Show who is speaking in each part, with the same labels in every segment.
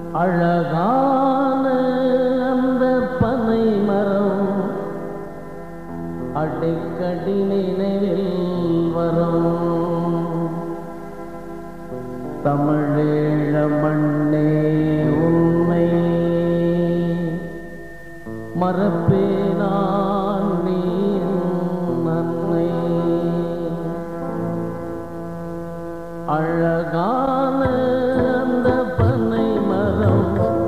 Speaker 1: அழகான அந்த பனை மரம் அடிக்கடி நினைவில் வரும் தமிழீழ மண்ணே உண்மை மறப்பேனான் நீ நன்மை அழகான அந்த பனை மரம்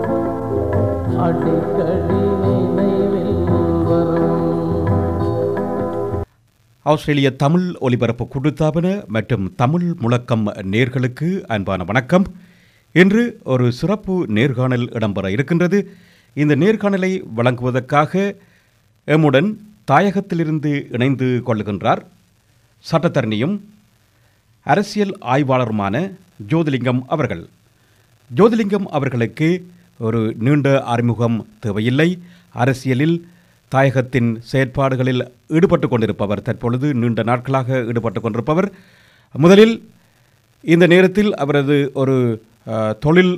Speaker 1: அடிக்கடி நினைவில் வரும்
Speaker 2: ஆஸ்திரேலிய தமிழ் ஒலிபரப்பு குழுத்தாபன மற்றும் தமிழ் முழக்கம் நேர்களுக்கு அன்பான வணக்கம் இன்று ஒரு சிறப்பு நேர்காணல் இடம்பெற இருக்கின்றது இந்த நேர்காணலை வழங்குவதற்காக எம்முடன் தாயகத்திலிருந்து இணைந்து கொள்ளுகின்றார் சட்டத்தரணியும் அரசியல் ஆய்வாளருமான ஜோதிலிங்கம் அவர்கள் ஜோதிலிங்கம் அவர்களுக்கு ஒரு நீண்ட அறிமுகம் தேவையில்லை அரசியலில் தாயகத்தின் செயற்பாடுகளில் ஈடுபட்டு கொண்டிருப்பவர் தற்பொழுது நீண்ட நாட்களாக ஈடுபட்டு கொண்டிருப்பவர் முதலில் இந்த நேரத்தில் அவரது ஒரு அஹ், தொழில்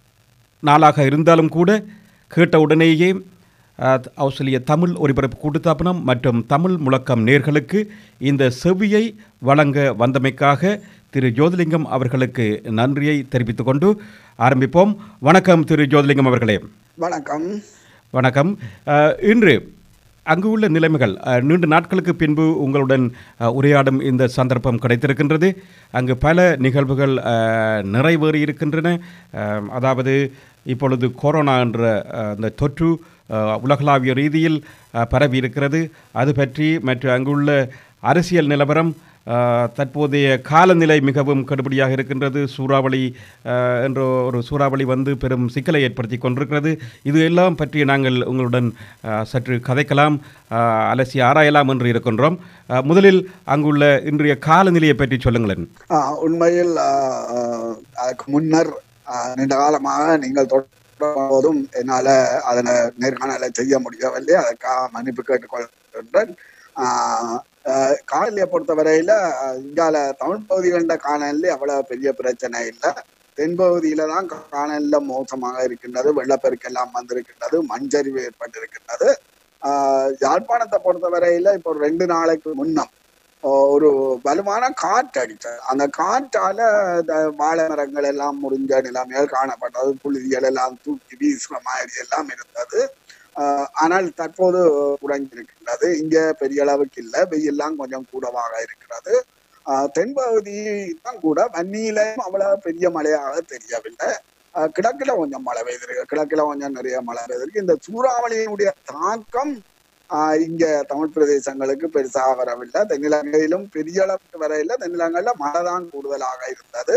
Speaker 2: நாளாக இருந்தாலும் கூட கேட்ட உடனேயே அஹ், ஆஸ்திரேலிய தமிழ் ஒலிபரப்பு கூட்டுத்தாபனம் மற்றும் தமிழ் முழக்கம் நேர்களுக்கு இந்த செவியை வழங்க வந்தமைக்காக திரு ஜோதிலிங்கம் அவர்களுக்கு நன்றியை தெரிவித்துக் கொண்டு ஆரம்பிப்போம் வணக்கம் திரு ஜோதிலிங்கம் அவர்களே
Speaker 3: வணக்கம்
Speaker 2: வணக்கம் அஹ், இன்று அங்கு உள்ள நிலைமைகள் அஹ், நீண்ட நாட்களுக்கு பின்பு உங்களுடன் அஹ், உரையாடும் இந்த சந்தர்ப்பம் கிடைத்திருக்கின்றது அங்கு பல நிகழ்வுகள் அஹ், நிறைவேறி இருக்கின்றன அஹ், அதாவது இப்பொழுது கொரோனா என்ற அஹ், அந்த தொற்று அஹ், உலகளாவிய ரீதியில் அஹ், பரவி இருக்கிறது அது பற்றி மற்றும் அங்குள்ள அரசியல் நிலவரம் அஹ், தற்போதைய காலநிலை மிகவும் கடுபடியாக இருக்கின்றது சூறாவளி அஹ், என்ற ஒரு சூறாவளி வந்து பெரும் சிக்கலை ஏற்படுத்தி கொண்டிருக்கிறது இது எல்லாம் பற்றி நாங்கள் உங்களுடன் அஹ், சற்று கதைக்கலாம் அஹ், அலசி ஆராயலாம் என்று இருக்கின்றோம் அஹ், முதலில் அங்குள்ள இன்றைய காலநிலையை பற்றி சொல்லுங்களேன்
Speaker 3: ஆ, உண்மையில் ஆ, ஆ, அதுக்கு முன்னர் ஆ, நீண்ட காலமாக நீங்கள் தொடரும் என்னால அதனை நேர்காணலை செய்ய முடியவில்லை அதற்காக மன்னிப்பு கேட்டுக்கொள்கின்றேன் ஆ, ஆ, காலநிலையை பொறுத்தவரையில ஆ, இங்கால தமிழ் பகுதி கண்ட காலநிலை அவ்வளவு பெரிய பிரச்சனை இல்லை தென்பகுதியில தான் காலநிலை மோசமாக இருக்கின்றது வெள்ளப்பெருக்கெல்லாம் வந்திருக்கின்றது மஞ்சரிவு ஏற்பட்டிருக்கின்றது ஆஹ் யாழ்ப்பாணத்தை பொறுத்தவரையில இப்போ ஒரு ரெண்டு நாளைக்கு முன்னம் ஆஹ் ஒரு வலுவான காற்று அடிச்சது அந்த காற்றால இந்த வாழை மரங்கள் எல்லாம் முறிஞ்ச நிலைமைகள் காணப்பட்டது புழுதிகள் எல்லாம் தூக்கி வீசுற மாதிரி எல்லாம் இருந்தது ஆஹ் ஆனால் தற்போது குறைஞ்சிருக்கின்றது இங்க பெரிய அளவுக்கு இல்லை வெயில்லாம் கொஞ்சம் கூடவாக இருக்கிறது ஆஹ் தென்பகுதி தான் கூட வன்னியிலும் அவ்வளவு பெரிய மழையாக தெரியவில்லை ஆஹ் கிழக்குல கொஞ்சம் மழை பெய்திருக்கு கிழக்குல கொஞ்சம் நிறைய மழை பெய்திருக்கு இந்த சூறாவளியினுடைய தாக்கம் ஆஹ் இங்க தமிழ் பிரதேசங்களுக்கு பெருசாக வரவில்லை தென்னிலங்கையிலும் பெரிய அளவுக்கு வரையில தென்னிலங்கையில மழை தான் கூடுதலாக இருந்தது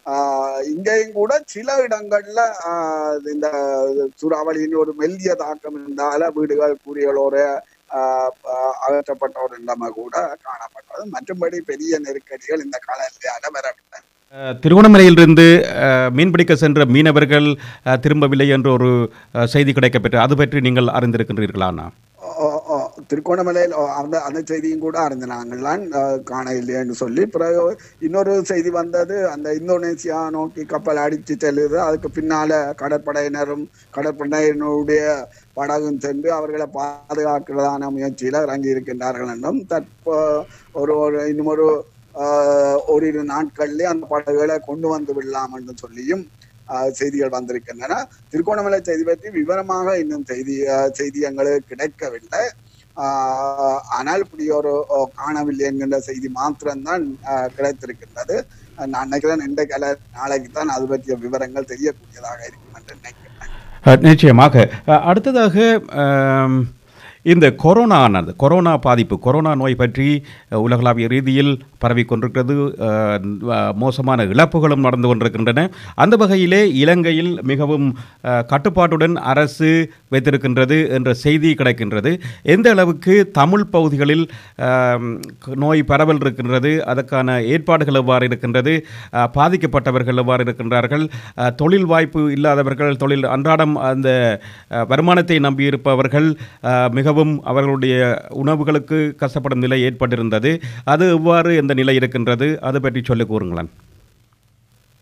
Speaker 3: ஆஹ் இங்கேயும் கூட சில இடங்கள்ல ஆஹ் இந்த சூறாவளியின் ஒரு மெல்லிய தாக்கம் இருந்தால வீடுகள் கூறிகளோட ஆஹ் ஆஹ் அகற்றப்பட்ட ஒரு நிலைமை கூட காணப்பட்டது மற்றும்படி பெரிய நெருக்கடிகள் இந்த காலநிலையால வரவில்லை
Speaker 2: அஹ், திருகோணமலையிலிருந்து அஹ், மீன்பிடிக்க சென்ற மீனவர்கள் அஹ், திரும்பவில்லை என்ற ஒரு அஹ், செய்தி கிடைக்கப்பெற்று அது பற்றி நீங்கள் அறிந்திருக்கின்றீர்களாண்ணா
Speaker 3: ஓ, ஓ, திருகோணமலையில் ஓ, அந்த அந்த செய்தியும் கூட அறிந்தாங்களான் காண இல்லைன்னு சொல்லி பிறகு இன்னொரு செய்தி வந்தது அந்த இந்தோனேசியா நோக்கி கப்பல் அடித்து செல்லுது அதுக்கு பின்னால கடற்படையினரும் கடற்படையினருடைய படகும் சென்று அவர்களை பாதுகாக்கிறதான முயற்சியில இறங்கி இருக்கின்றார்கள் என்றும் தற்போ ஒரு ஒரு இன்னும் ஒரு ஆஹ், ஓரிரு நாட்கள்லயே அந்த படகுகளை கொண்டு வந்து விடலாம் என்று சொல்லியும் ஆஹ், செய்திகள் வந்திருக்கின்றன திருகோணமலை செய்தி பற்றி விவரமாக இன்னும் செய்தி ஆஹ், செய்தி எங்களுக்கு கிடைக்கவில்லை ஆஹ், ஆனால் இப்படி ஒரு ஓ, காணவில்லை என்கின்ற செய்தி மாத்திரம்தான் ஆஹ், கிடைத்திருக்கின்றது நான் நினைக்கிறேன் இன்றைக்கு அல்ல நாளைக்கு தான் அது பற்றிய விவரங்கள் தெரியக்கூடியதாக இருக்கும் என்று நினைக்கிறேன்
Speaker 2: அஹ், நிச்சயமாக அஹ், அடுத்ததாக அம், இந்த கொரோனா ஆனது கொரோனா பாதிப்பு கொரோனா நோய் பற்றி அஹ், உலகளாவிய ரீதியில் பரவி கொண்டிருக்கிறது அஹ், அஹ், மோசமான இழப்புகளும் நடந்து கொண்டிருக்கின்றன அந்த வகையிலே இலங்கையில் மிகவும் அஹ், கட்டுப்பாட்டுடன் அரசு வைத்திருக்கின்றது என்ற செய்தி கிடைக்கின்றது எந்த அளவுக்கு தமிழ் பகுதிகளில் அஹ், நோய் பரவல் இருக்கின்றது அதற்கான ஏற்பாடுகள் எவ்வாறு இருக்கின்றது அஹ், பாதிக்கப்பட்டவர்கள் எவ்வாறு இருக்கின்றார்கள் அஹ், தொழில் வாய்ப்பு இல்லாதவர்கள் தொழில் அன்றாடம் அந்த அஹ், வருமானத்தை நம்பியிருப்பவர்கள் அஹ், மிகவும் அவர்களுடைய உணவுகளுக்கு கஷ்டப்படும் நிலை ஏற்பட்டிருந்தது அது எவ்வாறு எந்த நிலை இருக்கின்றது அது பற்றி சொல்லிக் கூறுங்களேன்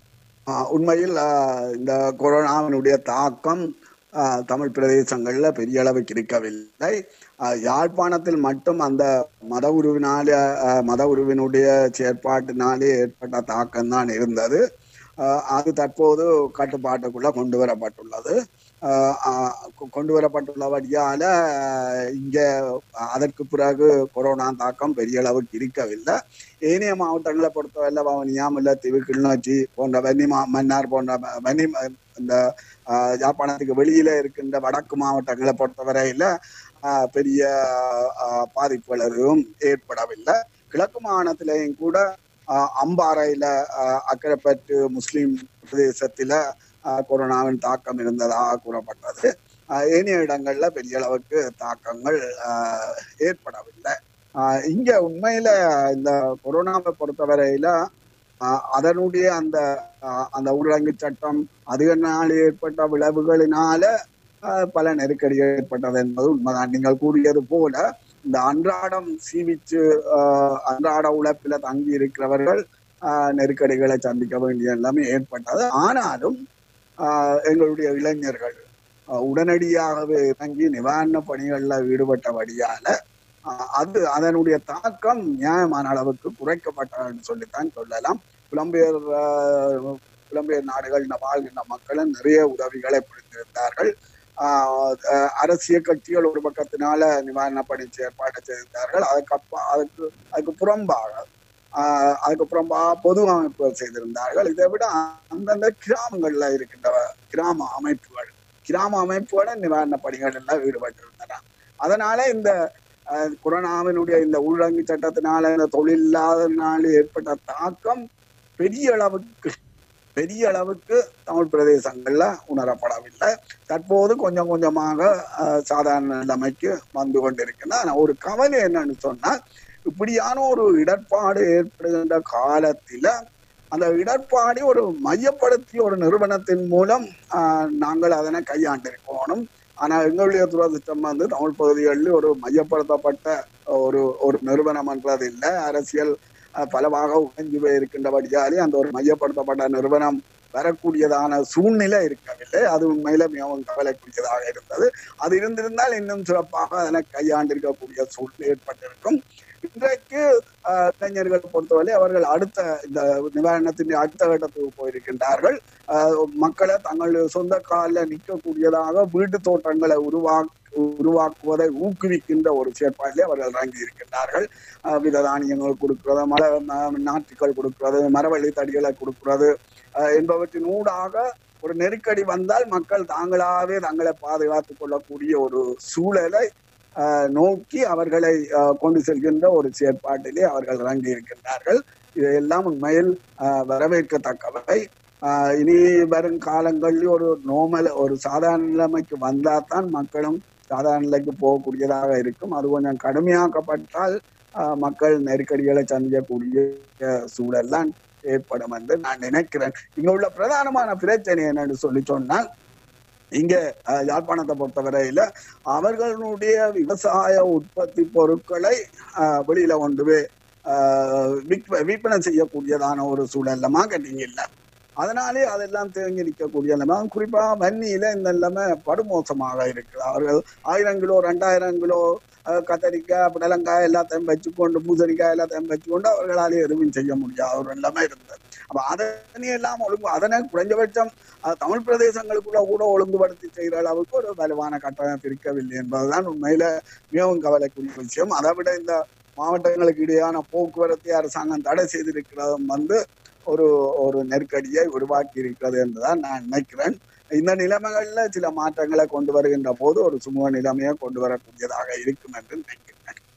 Speaker 3: ஆஹ் உண்மையில் ஆஹ் இந்த கொரோனாவினுடைய தாக்கம் ஆஹ் தமிழ் பிரதேசங்கள்ல பெரிய அளவுக்கு இருக்கவில்லை ஆஹ் யாழ்ப்பாணத்தில் மட்டும் அந்த மத உருவினால ஆஹ் மத உருவினுடைய செயற்பாட்டினாலே ஏற்பட்ட தாக்கம் தான் இருந்தது ஆஹ் அது தற்போது கட்டுப்பாட்டுக்குள்ள கொண்டு வரப்பட்டுள்ளது ஆஹ் ஆஹ் கொ- கொண்டு வரப்பட்டுள்ளபடியால ஆஹ் இங்க அதற்கு பிறகு கொரோனா தாக்கம் பெரிய அளவுக்கு இருக்கவில்லை ஏனைய மாவட்டங்களை பொறுத்தவரை வவுனியா முல்லைத்தீவு கிளிநொச்சி போன்ற வன்னி மா மன்னார் போன்ற வ- வன்னி ம- இந்த ஆஹ் யாழ்ப்பாணத்துக்கு வெளியில இருக்கின்ற வடக்கு மாவட்டங்களை பொறுத்தவரையில ஆஹ் பெரிய ஆஹ் பாதிப்புகள் எதுவும் ஏற்படவில்லை கிழக்கு மாகாணத்திலேயும் கூட ஆஹ் அம்பாறையில ஆஹ் அக்கரைப்பற்று முஸ்லிம் பிரதேசத்தில ஆஹ் கொரோனாவின் தாக்கம் இருந்ததாக கூறப்பட்டது ஆஹ் ஏனைய இடங்கள்ல பெரிய அளவுக்கு தாக்கங்கள் ஆஹ் ஏற்படவில்லை ஆஹ் இங்க உண்மையில இந்த கொரோனாவை பொறுத்தவரையில ஆஹ் அதனுடைய அந்த ஆஹ் அந்த ஊரடங்கு சட்டம் அதனால் ஏற்பட்ட விளைவுகளினால ஆஹ் பல நெருக்கடிகள் ஏற்பட்டது என்பது உண்மைதான் நீங்கள் கூறியது போல இந்த அன்றாடம் சீவிச்சு ஆஹ் அன்றாட உழைப்பில தங்கி இருக்கிறவர்கள் ஆஹ் நெருக்கடிகளை சந்திக்க வேண்டிய எல்லாமே ஏற்பட்டது ஆனாலும் ஆஹ் எங்களுடைய இளைஞர்கள் ஆஹ் உடனடியாகவே இறங்கி நிவாரண பணிகள்ல ஈடுபட்டபடியால ஆஹ் அது அதனுடைய தாக்கம் நியாயமான அளவுக்கு குறைக்கப்பட்டதுன்னு சொல்லித்தான் சொல்லலாம் புலம்பெயர் ஆஹ் புலம்பெயர் நாடுகளில் வாழ்கின்ற மக்களும் நிறைய உதவிகளை புரிந்திருந்தார்கள் ஆஹ் அஹ் அரசியல் கட்சிகள் ஒரு பக்கத்தினால நிவாரண பணி ஏற்பாடு செய்திருந்தார்கள் அதுக்கு அப்ப அதுக்கு அதுக்கு புறம்பாக ஆஹ் அதுக்கு புறம்பாக பொது அமைப்புகள் செய்திருந்தார்கள் இதை விட அந்தந்த கிராமங்கள்ல இருக்கின்ற கிராம அமைப்புகள் கிராம அமைப்புகள நிவாரண பணிகள் எல்லாம் ஈடுபட்டிருந்தன அதனால இந்த அஹ், கொரோனாவினுடைய இந்த ஊரடங்கு சட்டத்தினால இந்த தொழிலில்லாதனால ஏற்பட்ட தாக்கம் பெரிய அளவுக்கு பெரிய அளவுக்கு தமிழ் பிரதேசங்கள்ல உணரப்படவில்லை தற்போது கொஞ்சம் கொஞ்சமாக அஹ், சாதாரண நிலைமைக்கு வந்து கொண்டிருக்கின்றன ஆனா ஒரு கவலை என்னன்னு சொன்னா இப்படியான ஒரு இடர்பாடு ஏற்படுகின்ற காலத்தில அந்த இடர்பாடு ஒரு மையப்படுத்திய ஒரு நிறுவனத்தின் மூலம் ஆஹ், நாங்கள் அதனை கையாண்டிருக்கணும் ஆனா எங்களுடைய துரதிருஷ்டம் வந்து தமிழ் பகுதிகளில் ஒரு மையப்படுத்தப்பட்ட ஒரு ஒரு நிறுவனம் என்றது இல்லை அரசியல் அஹ், பலவாக உடைஞ்சு போய் இருக்கின்றபடியாலே அந்த ஒரு மையப்படுத்தப்பட்ட நிறுவனம் வரக்கூடியதான சூழ்நிலை இருக்கவில்லை அது உண்மையில மிகவும் கவலைக்குரியதாக இருந்தது அது இருந்திருந்தால் இன்னும் சிறப்பாக அதனை கையாண்டிருக்கக்கூடிய சூழ்நிலை ஏற்பட்டிருக்கும் இன்றைக்கு ஆஹ், இளைஞர்களை பொறுத்தவரை அவர்கள் அடுத்த இந்த நிவாரணத்தின் அடுத்த கட்டத்துக்கு போயிருக்கின்றார்கள் ஆஹ், மக்களை தங்கள் சொந்த காலில் நிற்கக்கூடியதாக வீட்டு தோட்டங்களை உருவா உருவாக்குவதை ஊக்குவிக்கின்ற ஒரு செயற்பாட்டிலே அவர்கள் இறங்கி இருக்கின்றார்கள் ஆஹ், வித தானியங்கள் கொடுக்கிறது மர ம- நாற்றுகள் கொடுக்கிறது மரவள்ளி தடிகளை கொடுக்கிறது ஆஹ், என்பவற்றின் ஊடாக ஒரு நெருக்கடி வந்தால் மக்கள் தாங்களாகவே தங்களை பாதுகாத்துக் கொள்ளக்கூடிய ஒரு சூழலை ஆஹ், நோக்கி அவர்களை ஆஹ், கொண்டு செல்கின்ற ஒரு செயற்பாட்டிலே அவர்கள் இறங்கி இருக்கின்றார்கள் இதையெல்லாம் உண்மையில் ஆஹ், வரவேற்கத்தக்கவை ஆஹ், இனி வரும் காலங்களில் ஒரு நோமல் ஒரு சாதாரண நிலைமைக்கு வந்தால்தான் மக்களும் சாதாரண நிலைக்கு போகக்கூடியதாக இருக்கும் அது கொஞ்சம் கடுமையாக்கப்பட்டால் ஆஹ், மக்கள் நெருக்கடிகளை சந்திக்கக்கூடிய சூழல்லாம் ஏற்படும் என்று நான் நினைக்கிறேன் இங்க உள்ள பிரதானமான பிரச்சனை என்னன்னு சொல்லி சொன்னால் இங்க அஹ், யாழ்ப்பாணத்தை பொறுத்தவரையில அவர்களுடைய விவசாய உற்பத்தி பொருட்களை அஹ், வெளியில கொண்டு போய் அஹ், விற்ப- விற்பனை செய்யக்கூடியதான ஒரு சூழல்ல மார்க்கெட்டிங் இல்லை அதனாலே அதெல்லாம் தேங்கி நிற்கக்கூடிய நிலைமை குறிப்பா வன்னியில இந்த நிலைமை படுமோசமாக இருக்குது அவர்கள் ஆயிரம் கிலோ ரெண்டாயிரம் கிலோ அஹ், கத்தரிக்காய் புடலங்காய் எல்லாத்தையும் வச்சுக்கொண்டு பூசணிக்காய் எல்லாத்தையும் வச்சுக்கொண்டு அவர்களாலே எதுவும் செய்ய முடியாத ஒரு நிலைமை இருந்தது அப்ப அதனை எல்லாம் ஒழுங்கு அதனை குறைஞ்சபட்சம் அஹ், தமிழ் பிரதேசங்களுக்குள்ள கூட ஒழுங்குபடுத்தி செய்கிற அளவுக்கு ஒரு வலுவான கட்டமைப்பு இருக்கவில்லை என்பதுதான் உண்மையில மிகவும் கவலைக்குரிய விஷயம் அதை விட இந்த மாவட்டங்களுக்கு இடையான போக்குவரத்தை அரசாங்கம் தடை செய்திருக்கிறதும் வந்து ஒரு ஒரு நெருக்கடியை உருவாக்கி இருக்கிறது என்றுதான் நான் நினைக்கிறேன் இந்த நிலைமைகள்ல சில மாற்றங்களை கொண்டு வருகின்ற போது ஒரு சுமூக நிலைமையை கொண்டு வரக்கூடியதாக இருக்கும் என்று நினைக்கிறேன்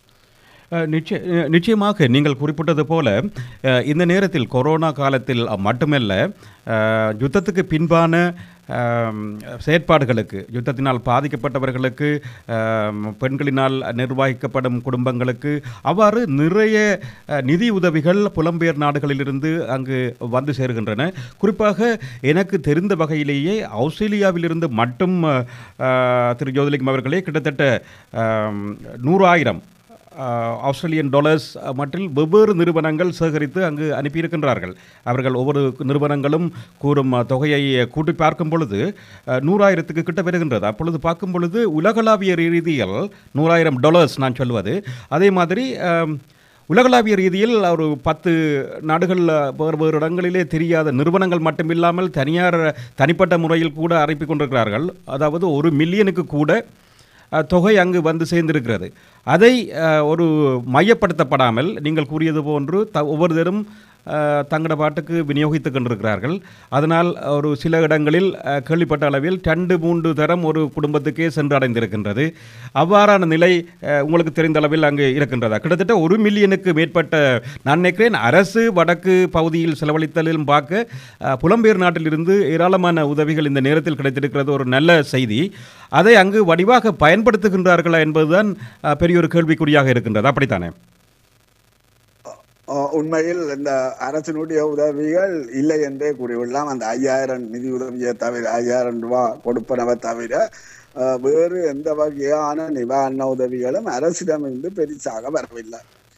Speaker 2: அஹ், நிச்சய அஹ், நிச்சயமாக நீங்கள் குறிப்பிட்டது போல அஹ், இந்த நேரத்தில் கொரோனா காலத்தில் மட்டுமல்ல அஹ், யுத்தத்துக்கு பின்பான அஹ், செயற்பாடுகளுக்கு யுத்தத்தினால் பாதிக்கப்பட்டவர்களுக்கு அஹ், பெண்களினால் நிர்வகிக்கப்படும் குடும்பங்களுக்கு அவ்வாறு நிறைய அஹ், நிதி உதவிகள் புலம்பெயர் நாடுகளிலிருந்து அங்கு வந்து சேருகின்றன குறிப்பாக எனக்கு தெரிந்த வகையிலேயே ஆஸ்திரேலியாவிலிருந்து மட்டும் அஹ், அஹ், திரு ஜோதிலிங்கம் அவர்களே கிட்டத்தட்ட அஹ், நூறாயிரம் அஹ், ஆஸ்திரேலியன் டாலர்ஸ் அஹ், மட்டில் வெவ்வேறு நிறுவனங்கள் சேகரித்து அங்கு அனுப்பியிருக்கின்றார்கள் அவர்கள் ஒவ்வொரு நிறுவனங்களும் கூறும் அஹ், தொகையை கூட்டி பார்க்கும் பொழுது அஹ், நூறாயிரத்துக்கு கிட்ட வருகின்றது அப்பொழுது பார்க்கும் பொழுது உலகளாவிய ரீதியில் நூறாயிரம் டாலர்ஸ் நான் சொல்வது அதே மாதிரி அஹ், உலகளாவிய ரீதியில் ஒரு பத்து நாடுகள் வேறு வேறு இடங்களிலே தெரியாத நிறுவனங்கள் மட்டுமில்லாமல் தனியார் தனிப்பட்ட முறையில் கூட அனுப்பி கொண்டிருக்கிறார்கள் அதாவது ஒரு மில்லியனுக்கு கூட அஹ், தொகை அங்கு வந்து சேர்ந்திருக்கிறது அதை அஹ், ஒரு மையப்படுத்தப்படாமல் நீங்கள் கூறியது போன்று த ஒவ்வொருத்தரும் அஹ், தங்களோட பாட்டுக்கு விநியோகித்து கொண்டிருக்கிறார்கள் அதனால் ஒரு சில இடங்களில் அஹ், கேள்விப்பட்ட அளவில் ரெண்டு மூன்று தரம் ஒரு குடும்பத்துக்கே சென்று அடைந்திருக்கின்றது அவ்வாறான நிலை அஹ், உங்களுக்கு தெரிந்த அளவில் அங்கு இருக்கின்றதா கிட்டத்தட்ட ஒரு மில்லியனுக்கு மேற்பட்ட நான் நினைக்கிறேன் அரசு வடக்கு பகுதியில் செலவழித்தலிலும் பார்க்க அஹ், புலம்பெயர் நாட்டிலிருந்து ஏராளமான உதவிகள் இந்த நேரத்தில் கிடைத்திருக்கிறது ஒரு நல்ல செய்தி அதை அங்கு வடிவாக பயன்படுத்துகின்றார்களா என்பதுதான் அஹ், பெரிய ஒரு கேள்விக்குறியாக இருக்கின்றது அப்படித்தானே
Speaker 3: அஹ் உண்மையில் இந்த அரசினுடைய உதவிகள் இல்லை என்றே கூறிவிடலாம் அந்த ஐயாயிரம் நிதி உதவியை தவிர ஐயாயிரம் ரூபாய் கொடுப்பனவை தவிர அஹ், வேறு எந்த வகையான நிவாரண உதவிகளும் அரசிடமிருந்து பெரிசாக வரவில்லை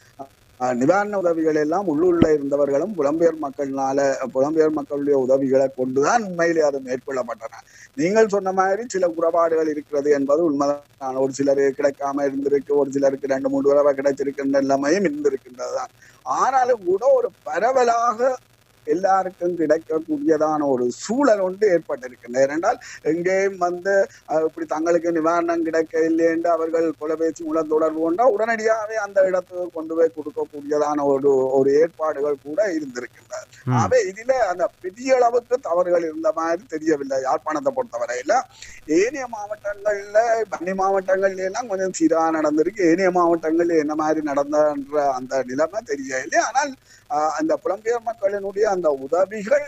Speaker 3: அஹ், நிவாரண உதவிகள் எல்லாம் உள்ளூர்ல இருந்தவர்களும் புலம்பெயர் மக்கள்னால புலம்பெயர் மக்களுடைய உதவிகளை கொண்டுதான் உண்மையிலே அது மேற்கொள்ளப்பட்டன நீங்கள் சொன்ன மாதிரி சில குறைபாடுகள் இருக்கிறது என்பது உண்மைதான் ஒரு சிலருக்கு கிடைக்காம இருந்திருக்கு ஒரு சிலருக்கு ரெண்டு மூன்று தடவை கிடைச்சிருக்கின்ற நிலைமையும் இருந்திருக்கின்றதுதான் ஆனாலும் கூட ஒரு பரவலாக எல்லாருக்கும் கிடைக்கக்கூடியதான ஒரு சூழல் ஒன்று ஏற்பட்டிருக்கின்றது ஏனென்றால் எங்கேயும் வந்து அஹ், இப்படி தங்களுக்கு நிவாரணம் கிடைக்க இல்லை என்று அவர்கள் தொலைபேசி மூலம் தொடர்பு கொண்டா உடனடியாகவே அந்த இடத்துக்கு கொண்டு போய் கொடுக்கக்கூடியதான ஒரு ஒரு ஏற்பாடுகள் கூட இருந்திருக்கின்றது
Speaker 2: ம்.
Speaker 3: ஆகவே இதுல அந்த பெரிய அளவுக்கு தவறுகள் இருந்த மாதிரி தெரியவில்லை யாழ்ப்பாணத்தை பொறுத்தவரையில ஏனைய மாவட்டங்கள்ல வன்னி மாவட்டங்கள்ல எல்லாம் கொஞ்சம் சீரா நடந்திருக்கு ஏனைய மாவட்டங்கள்ல என்ன மாதிரி நடந்தன்ற அந்த நிலைமை தெரியவில்லை ஆனால் ஆஹ், அந்த புலம்பெயர் மக்களினுடைய அந்த உதவிகள்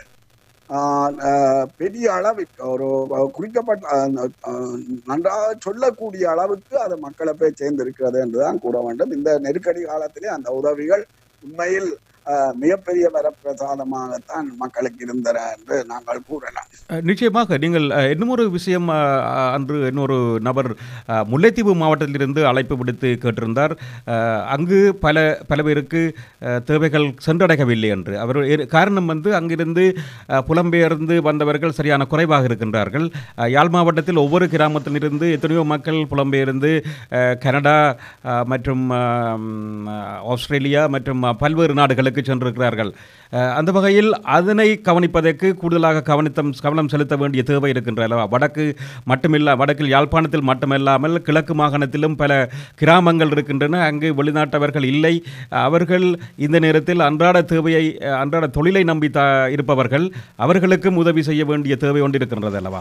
Speaker 3: ஆஹ், ஆஹ், பெரிய அளவுக்கு ஒரு குறிக்கப்பட்ட ஆஹ், ஆஹ், நன்றாக சொல்லக்கூடிய அளவுக்கு அது மக்களை போய் சேர்ந்திருக்கிறது என்றுதான் கூற வேண்டும் இந்த நெருக்கடி காலத்திலே அந்த உதவிகள் உண்மையில் ஆஹ், மிகப்பெரிய வரப்பிரசாதமாகத்தான் மக்களுக்கு இருந்தன என்று நாங்கள் கூறலாம்
Speaker 2: அஹ், நிச்சயமாக நீங்கள் அஹ், இன்னும் ஒரு விஷயம் அஹ், அஹ், அன்று இன்னொரு நபர் அஹ், முல்லைத்தீவு மாவட்டத்திலிருந்து அழைப்பு விடுத்து கேட்டிருந்தார் அஹ், அங்கு பல பல பேருக்கு அஹ், தேவைகள் சென்றடையவில்லை என்று அவர் எ- காரணம் வந்து அங்கிருந்து அஹ், புலம்பெயர்ந்து வந்தவர்கள் சரியான குறைவாக இருக்கின்றார்கள் அஹ், யாழ் மாவட்டத்தில் ஒவ்வொரு கிராமத்திலிருந்து எத்தனையோ மக்கள் புலம்பெயர்ந்து அஹ், கனடா அஹ், மற்றும் அஹ், ம், ஆஸ்திரேலியா மற்றும் அஹ், பல்வேறு நாடுகளுக்கு சென்றிருக்கிறார்கள் அஹ், அந்த வகையில் அதனை கவனிப்பதற்கு கூடுதலாக கவனித்தம் கவனம் செலுத்த வேண்டிய தேவை இருக்கின்ற அல்லவா வடக்கு மட்டுமில்ல வடக்கில் யாழ்ப்பாணத்தில் மட்டுமல்லாமல் கிழக்கு மாகாணத்திலும் பல கிராமங்கள் இருக்கின்றன அங்கு வெளிநாட்டவர்கள் இல்லை அவர்கள் இந்த நேரத்தில் அன்றாட தேவையை அஹ், அன்றாட தொழிலை நம்பி த இருப்பவர்கள் அவர்களுக்கும் உதவி செய்ய வேண்டிய தேவை ஒன்று இருக்கின்றது அல்லவா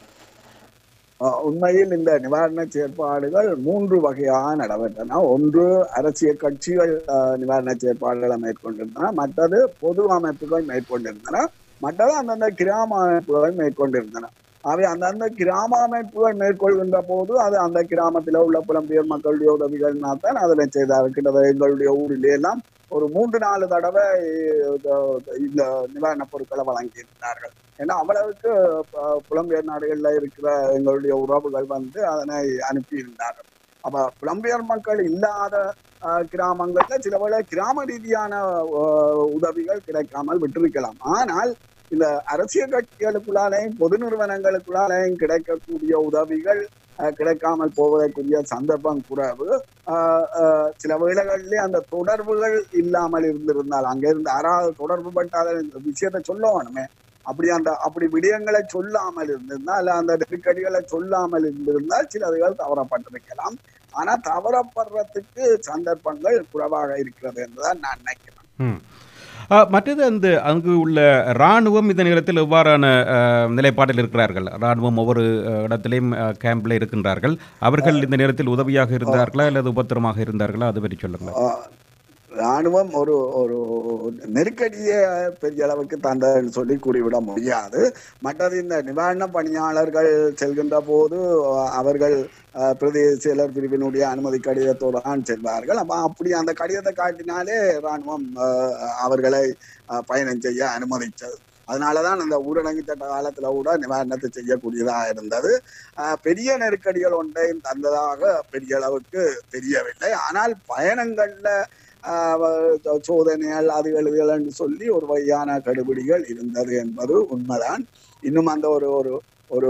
Speaker 3: அஹ் உண்மையில் இந்த நிவாரண செயற்பாடுகள் மூன்று வகையாக நடைபெற்றன ஒன்று அரசியல் கட்சிகள் அஹ், நிவாரண செயற்பாடுகளை மேற்கொண்டிருந்தன மற்றது பொது அமைப்புகள் மேற்கொண்டிருந்தன மற்றது அந்தந்த கிராம அமைப்புகள் மேற்கொண்டிருந்தன அவை அந்தந்த கிராம அமைப்புகள் மேற்கொள்கின்ற போது அது அந்த கிராமத்தில் உள்ள புலம்பெயர் மக்களுடைய உதவிகள்னா தான் அதில் செய்தார் கிட்டத்தட்ட எங்களுடைய ஊரிலே எல்லாம் ஒரு மூன்று நாலு தடவை அஹ், இந்த நிவாரணப் பொருட்களை வழங்கியிருந்தார்கள் ஏன்னா அவ்வளவுக்கு அஹ், புலம்பெயர் நாடுகள்ல இருக்கிற எங்களுடைய உறவுகள் வந்து அதனை அனுப்பியிருந்தார்கள் அப்ப புலம்பெயர் மக்கள் இல்லாத அஹ், கிராமங்கள்ல சில வேளை கிராம ரீதியான அஹ், உதவிகள் கிடைக்காமல் விட்டிருக்கலாம் ஆனால் இந்த அரசியல் கட்சிகளுக்குள்ளாலையும் பொது நிறுவனங்களுக்குள்ளாலையும் கிடைக்கக்கூடிய உதவிகள் அஹ், கிடைக்காமல் போவதற்குரிய சந்தர்ப்பம் குறைவு ஆஹ் ஆஹ் சில வேளைகளிலே அந்த தொடர்புகள் இல்லாமல் இருந்திருந்தால் அங்க இருந்து யாராவது தொடர்பு பட்டாத இந்த விஷயத்தை சொல்ல வேணுமே அப்படி அந்த அப்படி விடயங்களை சொல்லாமல் இருந்திருந்தால் அல்ல அந்த நெருக்கடிகளை சொல்லாமல் இருந்திருந்தால் சிலதுகள் தவறப்பட்டிருக்கலாம் ஆனா தவறப்படுறதுக்கு சந்தர்ப்பங்கள் குறைவாக இருக்கிறது என்றுதான் நான் நினைக்கிறேன்
Speaker 2: ம். ஆ, மற்றது அந்த அங்கு உள்ள இராணுவம் இந்த நேரத்தில் எவ்வாறான ஆ, நிலைப்பாட்டில் இருக்கிறார்கள் இராணுவம் ஒவ்வொரு ஆ, இடத்திலையும் ஆ, கேம்பில் இருக்கின்றார்கள் அவர்கள் இந்த நேரத்தில் உதவியாக இருந்தார்களா அல்லது உபத்திரமாக இருந்தார்களா அது பற்றி சொல்லுங்களேன்
Speaker 3: ஆஹ் ராணுவம் ஒரு ஒரு நெருக்கடியை பெரிய அளவுக்கு தந்தன்னு சொல்லி கூறிவிட முடியாது மற்றது இந்த நிவாரண பணியாளர்கள் செல்கின்ற போது ஆஹ் அவர்கள் ஆஹ் பிரதேச செயலர் பிரிவினுடைய அனுமதி கடிதத்தோடு தான் செல்வார்கள் அப்ப அப்படி அந்த கடிதத்தை காட்டினாலே ராணுவம் ஆஹ் அவர்களை ஆஹ் பயணம் செய்ய அனுமதித்தது அதனாலதான் அந்த ஊரடங்கு சட்ட காலத்துல கூட நிவாரணத்தை செய்யக்கூடியதா இருந்தது ஆஹ் பெரிய நெருக்கடிகள் ஒன்றையும் தந்ததாக பெரிய அளவுக்கு தெரியவில்லை ஆனால் பயணங்கள்ல ஆஹ் சோதனைகள் அதுகள் இதுகள் என்று சொல்லி ஒரு வகையான கடுபிடிகள் இருந்தது என்பது உண்மைதான் இன்னும் அந்த ஒரு ஒரு ஒரு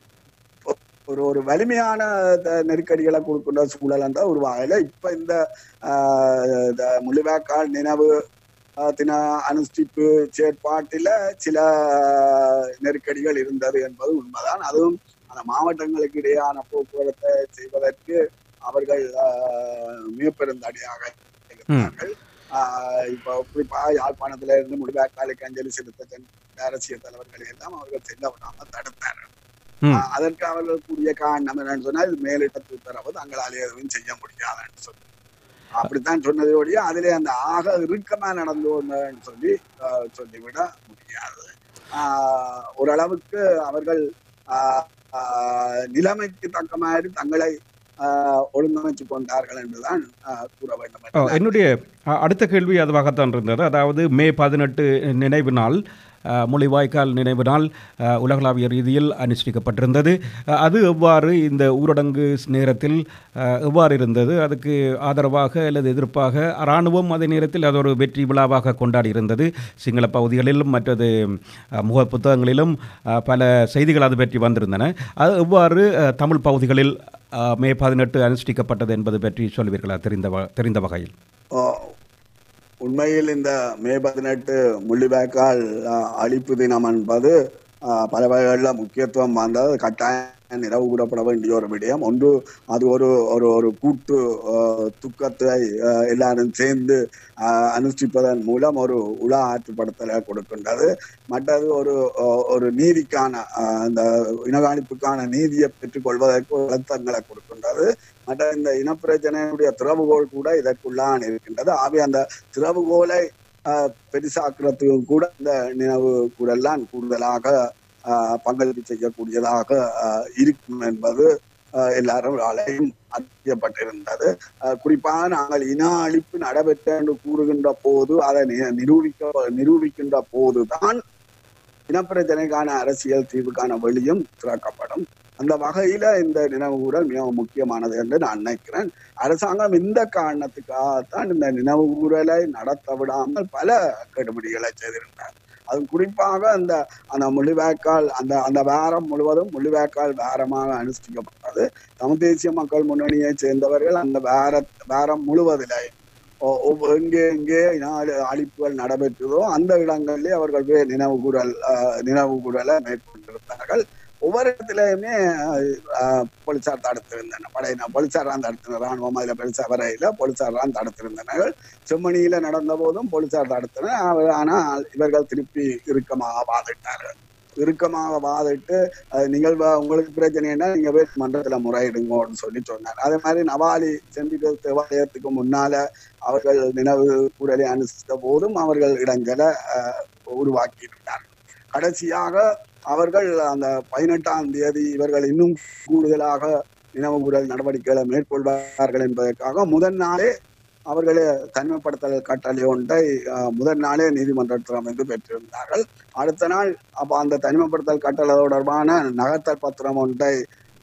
Speaker 3: ஒரு ஒரு வலிமையான த- நெருக்கடிகளை கொடுக்கின்ற சூழல் என்ற ஒரு வகையில இப்ப இந்த ஆஹ், இந்த முள்ளிவாய்க்கால் நினைவு ஆஹ், தின அனுஷ்டிப்பு செயற்பாட்டில சில நெருக்கடிகள் இருந்தது என்பது உண்மைதான் அதுவும் அந்த மாவட்டங்களுக்கு இடையான போக்குவரத்தை செய்வதற்கு அவர்கள் ஆஹ், மிகப்பெருந்தடியாக இருந்தார்கள் ஆஹ், இப்போ குறிப்பா யாழ்ப்பாணத்துல இருந்து முள்ளிவாய்க்காலுக்கு அஞ்சலி செலுத்த சென்ற அரசியல் தலைவர்களை எல்லாம் அவர்கள் செல்ல விடாமல் தடுத்தார்கள்
Speaker 2: ம்.
Speaker 3: ஆஹ் அதற்கு அவர்கள் கூறிய காரணம் என்னன்னு சொன்னா இது மேலிட்ட உத்தரவு தங்களால் எதுவும் செய்ய முடியாதுன்னு சொல்லி அப்படித்தான் சொன்னதோடைய அதிலே அந்த ஆக இறுக்கமா நடந்து கொண்டன்னு சொல்லி ஆஹ் சொல்லிவிட முடியாது ஆஹ் ஓரளவுக்கு அவர்கள் ஆஹ் ஆஹ் நிலைமைக்கு தக்க மாதிரி தங்களை ஆஹ் ஒழுங்கமைச்சு கொண்டார்கள் என்றுதான் ஆஹ் கூற வேண்டும்
Speaker 2: ஓ,
Speaker 3: என்று
Speaker 2: என்னுடைய அ, அடுத்த கேள்வி அதுவாகத்தான் இருந்தது அதாவது மே பதினெட்டு நினைவு நாள் அ, முள்ளிவாய்க்கால் நினைவு நாள் அ, உலகளாவிய ரீதியில் அனுஷ்டிக்கப்பட்டிருந்தது அ, அது எவ்வாறு இந்த ஊரடங்கு நேரத்தில் அ, எவ்வாறு இருந்தது அதுக்கு ஆதரவாக அல்லது எதிர்ப்பாக இராணுவம் அதே நேரத்தில் அது ஒரு வெற்றி விழாவாக கொண்டாடி இருந்தது சிங்கள பகுதிகளிலும் மற்றது அ, முக புத்தகங்களிலும் அ, பல செய்திகள் அது பற்றி வந்திருந்தன அது எவ்வாறு அ, தமிழ் பகுதிகளில் அ, மே பதினெட்டு அனுஷ்டிக்கப்பட்டது என்பது பற்றி சொல்வீர்களா தெரிந்த வ- தெரிந்த வகையில்
Speaker 3: ஆஹ் உண்மையில் இந்த மே பதினெட்டு முள்ளிவாய்க்கால் ஆஹ், அழிப்பு தினம் என்பது ஆஹ், பல வகைகளில் முக்கியத்துவம் வாய்ந்தது கட்டாயம் நினைவு கூறப்பட வேண்டிய ஒரு விடயம் ஒன்று அது ஒரு ஒரு ஒரு கூட்டு ஆஹ், துக்கத்தை ஆஹ், எல்லாரும் சேர்ந்து ஆஹ், அனுஷ்டிப்பதன் மூலம் ஒரு உலா ஆற்றுப்படுத்தலை கொடுக்கின்றது மற்றது ஒரு ஆஹ், ஒரு நீதிக்கான ஆஹ், இந்த இனகாணிப்புக்கான நீதியை பெற்றுக்கொள்வதற்கு ஒரு அழுத்தங்களை கொடுக்கின்றது மற்ற இந்த இனப்பிரச்சனையுடைய திறவுகோல் கூட இதற்குள்ளான் இருக்கின்றது ஆகவே அந்த திறவுகோலை ஆஹ், பெரிசாக்குறதுக்கும் கூட இந்த நினைவு கூடெல்லாம் கூடுதலாக ஆஹ், பங்களிப்பு செய்யக்கூடியதாக ஆஹ், இருக்கும் என்பது ஆஹ், எல்லாரும் ஆலையும் அறியப்பட்டிருந்தது ஆஹ், குறிப்பாக நாங்கள் இன அழிப்பு நடைபெற்ற என்று கூறுகின்ற போது அதை நி- நிரூபிக்க நிரூபிக்கின்ற போதுதான் இனப்பிரச்சனைக்கான அரசியல் தீர்வுக்கான வழியும் திறக்கப்படும் அந்த வகையில இந்த நினைவுகூரல் மிகவும் முக்கியமானது என்று நான் நினைக்கிறேன் அரசாங்கம் இந்த காரணத்துக்காகத்தான் இந்த நினைவுகூரலை நடத்த விடாமல் பல கெடுபிடிகளை செய்திருந்தார் அது குறிப்பாக அந்த அந்த மொழிவாய்க்கால் அந்த அந்த வாரம் முழுவதும் மொழிவாய்க்கால் வாரமாக அனுஷ்டிக்கப்பட்டது தமிழ் தேசிய மக்கள் முன்னணியை சேர்ந்தவர்கள் அந்த வார வாரம் முழுவதிலே ஒ- ஒவ்வொ- எங்கே எங்கே இன அழி- அழிப்புகள் நடைபெற்றதோ அந்த இடங்களிலே அவர்கள் போய் நினைவு கூறல் ஆஹ், நினைவு கூறலை மேற்கொண்டிருந்தார்கள் ஒவ்வொரு இடத்துலயுமே ஆஹ், போலீசார் தடுத்திருந்தனர் படையினர் போலீசார் தான் தடுத்தனர் ராணுவம் அதுல பெருசா வரையில போலீசார் தான் தடுத்திருந்தனர் செம்மணியில நடந்த போதும் போலீசார் தடுத்தனர் அவ- ஆனால் இவர்கள் திருப்பி இறுக்கமாக வாதிட்டார்கள் இறுக்கமாக வாதிட்டு அஹ், நீங்கள் வ- உங்களுக்கு பிரச்சனைன்னா நீங்க போய் மன்றத்துல முறையிடுங்கன்னு சொல்லி சொன்னார் அதே மாதிரி நவாலி செம்பிகள் தேவாலயத்துக்கு முன்னால அவர்கள் நினைவு கூடலை அனுஷ்டித்த போதும் அவர்கள் இடங்களை அஹ், உருவாக்கி இருந்தார்கள் கடைசியாக அவர்கள் அந்த பதினெட்டாம் தேதி இவர்கள் இன்னும் கூடுதலாக நினைவு கூடல் நடவடிக்கைகளை மேற்கொள்வார்கள் என்பதற்காக முதல் நாளே அவர்களே தனிமைப்படுத்தல் கட்டளை ஒன்றை அஹ், முதல் நாளே நீதிமன்றத்தில் அமைந்து பெற்றிருந்தார்கள் அடுத்த நாள் அப்ப அந்த தனிமைப்படுத்தல் கட்டளை தொடர்பான நகர்த்தல் பத்திரம் ஒன்றை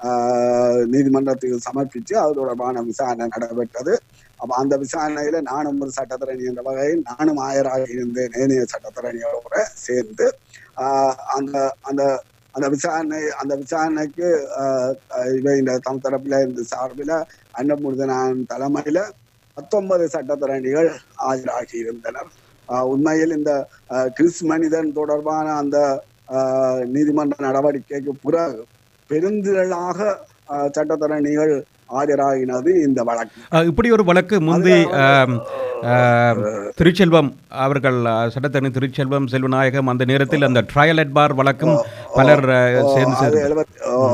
Speaker 3: ஆஹ், நீதிமன்றத்துக்கு சமர்ப்பித்து அது தொடர்பான விசாரணை நடைபெற்றது அப்ப அந்த விசாரணையில நானும் ஒரு சட்டத்தரணி என்ற வகையில் நானும் ஆயராக இருந்தேன் ஏனைய சட்டத்தரணியோட சேர்ந்து ஆஹ், அந்த அந்த அந்த விசாரணை அந்த விசாரணைக்கு ஆஹ், ஆஹ், இவை இந்த தம் தரப்புல இந்த சார்பில் அன்னமுருதனான் தலைமையில பத்தொன்பது சட்டத்தரணிகள் ஆஜராகி இருந்தனர் ஆஹ், உண்மையில் இந்த ஆஹ், கிறிஸ் மனிதன் தொடர்பான அந்த ஆஹ், நீதிமன்ற நடவடிக்கைக்கு பிறகு பெருந்திரளாக ஆஹ், சட்டத்தரணிகள் ஆஜராகினது இந்த வழக்கு
Speaker 2: அஹ், இப்படி ஒரு வழக்கு முந்தி ஆம், ஆம், திருச்செல்வம் அவர்கள் அஹ், சட்டத்தரணி திருச்செல்வம் செல்வநாயகம் அந்த நேரத்தில் அந்த ட்ரையல் அட் பார் வழக்கும் பலர் அஹ், சேர்ந்து
Speaker 3: அது
Speaker 2: சேர்ந்து
Speaker 3: எழுபத்தி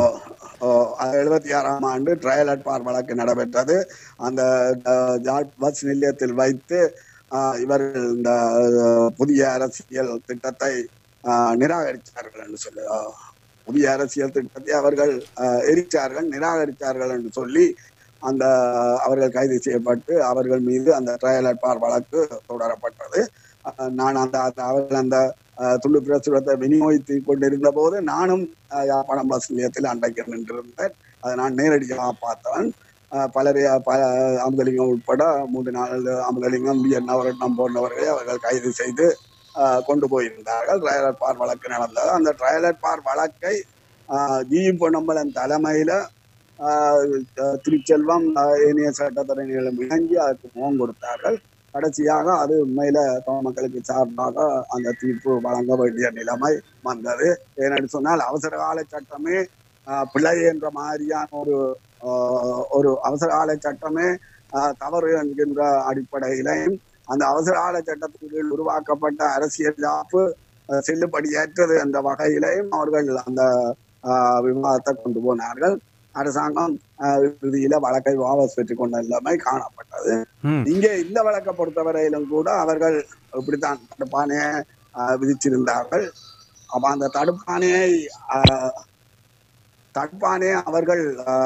Speaker 3: எழுபத்தி ஆறாம் ஆண்டு ட்ரையல் அட்பார் வழக்கு நடைபெற்றது அந்த அஹ், ஜாழ் பஸ் நிலையத்தில் வைத்து ஆஹ், இவர்கள் இந்த அஹ், புதிய அரசியல் திட்டத்தை ஆஹ், நிராகரித்தார்கள் என்று சொல்லி ஆஹ், புதிய அரசியல் திட்டத்தை அவர்கள் ஆஹ், எரிச்சார்கள் நிராகரித்தார்கள் என்று சொல்லி அந்த அவர்கள் கைது செய்யப்பட்டு அவர்கள் மீது அந்த ட்ரையல் அட்பார் வழக்கு தொடரப்பட்டது ஆஹ், நான் அந்த அந்த- அவர்கள் அந்த அஹ், துண்டு பிரசுரத்தை விநியோகித்து கொண்டிருந்த போது நானும் அஹ், யாழ்ப்பாணம் பஸ் நிலையத்தில் அன்றைக்கு நின்றிருந்தேன் அதை நான் நேரடியாக பார்த்தவன் அஹ், பலரை பல அம்பலிங்கம் உட்பட மூன்று நாலு அம்பலிங்கம் வி என் நவரட்னம் போன்றவர்களை அவர்கள் கைது செய்து அஹ், கொண்டு போயிருந்தார்கள் ட்ரையலர் பார் வழக்கு நடந்தது அந்த ட்ரையலர் பார் வழக்கை ஜி பொன்னம்பலம் தலைமையில ஆஹ் அஹ் திருச்செல்வம் ஆஹ் ஏனைய சட்டத்தரணிகளும் இணங்கி அதற்கு முகம் கொடுத்தார்கள் கடைசியாக அது உண்மையில தமிழ் மக்களுக்கு சார்பாக அந்த தீர்ப்பு வழங்க வேண்டிய நிலைமை வந்தது ஏனென்று சொன்னால் அவசர கால சட்டமே ஆஹ் பிழை என்ற மாதிரியான ஒரு ஆஹ் ஒரு அவசர கால சட்டமே ஆஹ் தவறு என்கின்ற அடிப்படையிலையும் அந்த அவசர கால சட்டத்தின் கீழ் உருவாக்கப்பட்ட அரசியல் ஜாப்பு ஆஹ் செல்லுபடியற்றது என்ற வகையிலையும் அவர்கள் அந்த ஆஹ் விவாதத்தை கொண்டு போனார்கள் அரசாங்கம் ஆஹ் இறுதியில வழக்கை வாபஸ் பெற்றுக் கொண்ட நிலைமை காணப்பட்டது
Speaker 2: ம்
Speaker 3: இங்கே இந்த வழக்கை பொறுத்தவரையிலும் கூட அவர்கள் இப்படித்தான் தடுப்பானையை ஆஹ் விதிச்சிருந்தார்கள் அப்ப அந்த தடுப்பானையை ஆஹ் தடுப்பானையை அவர்கள்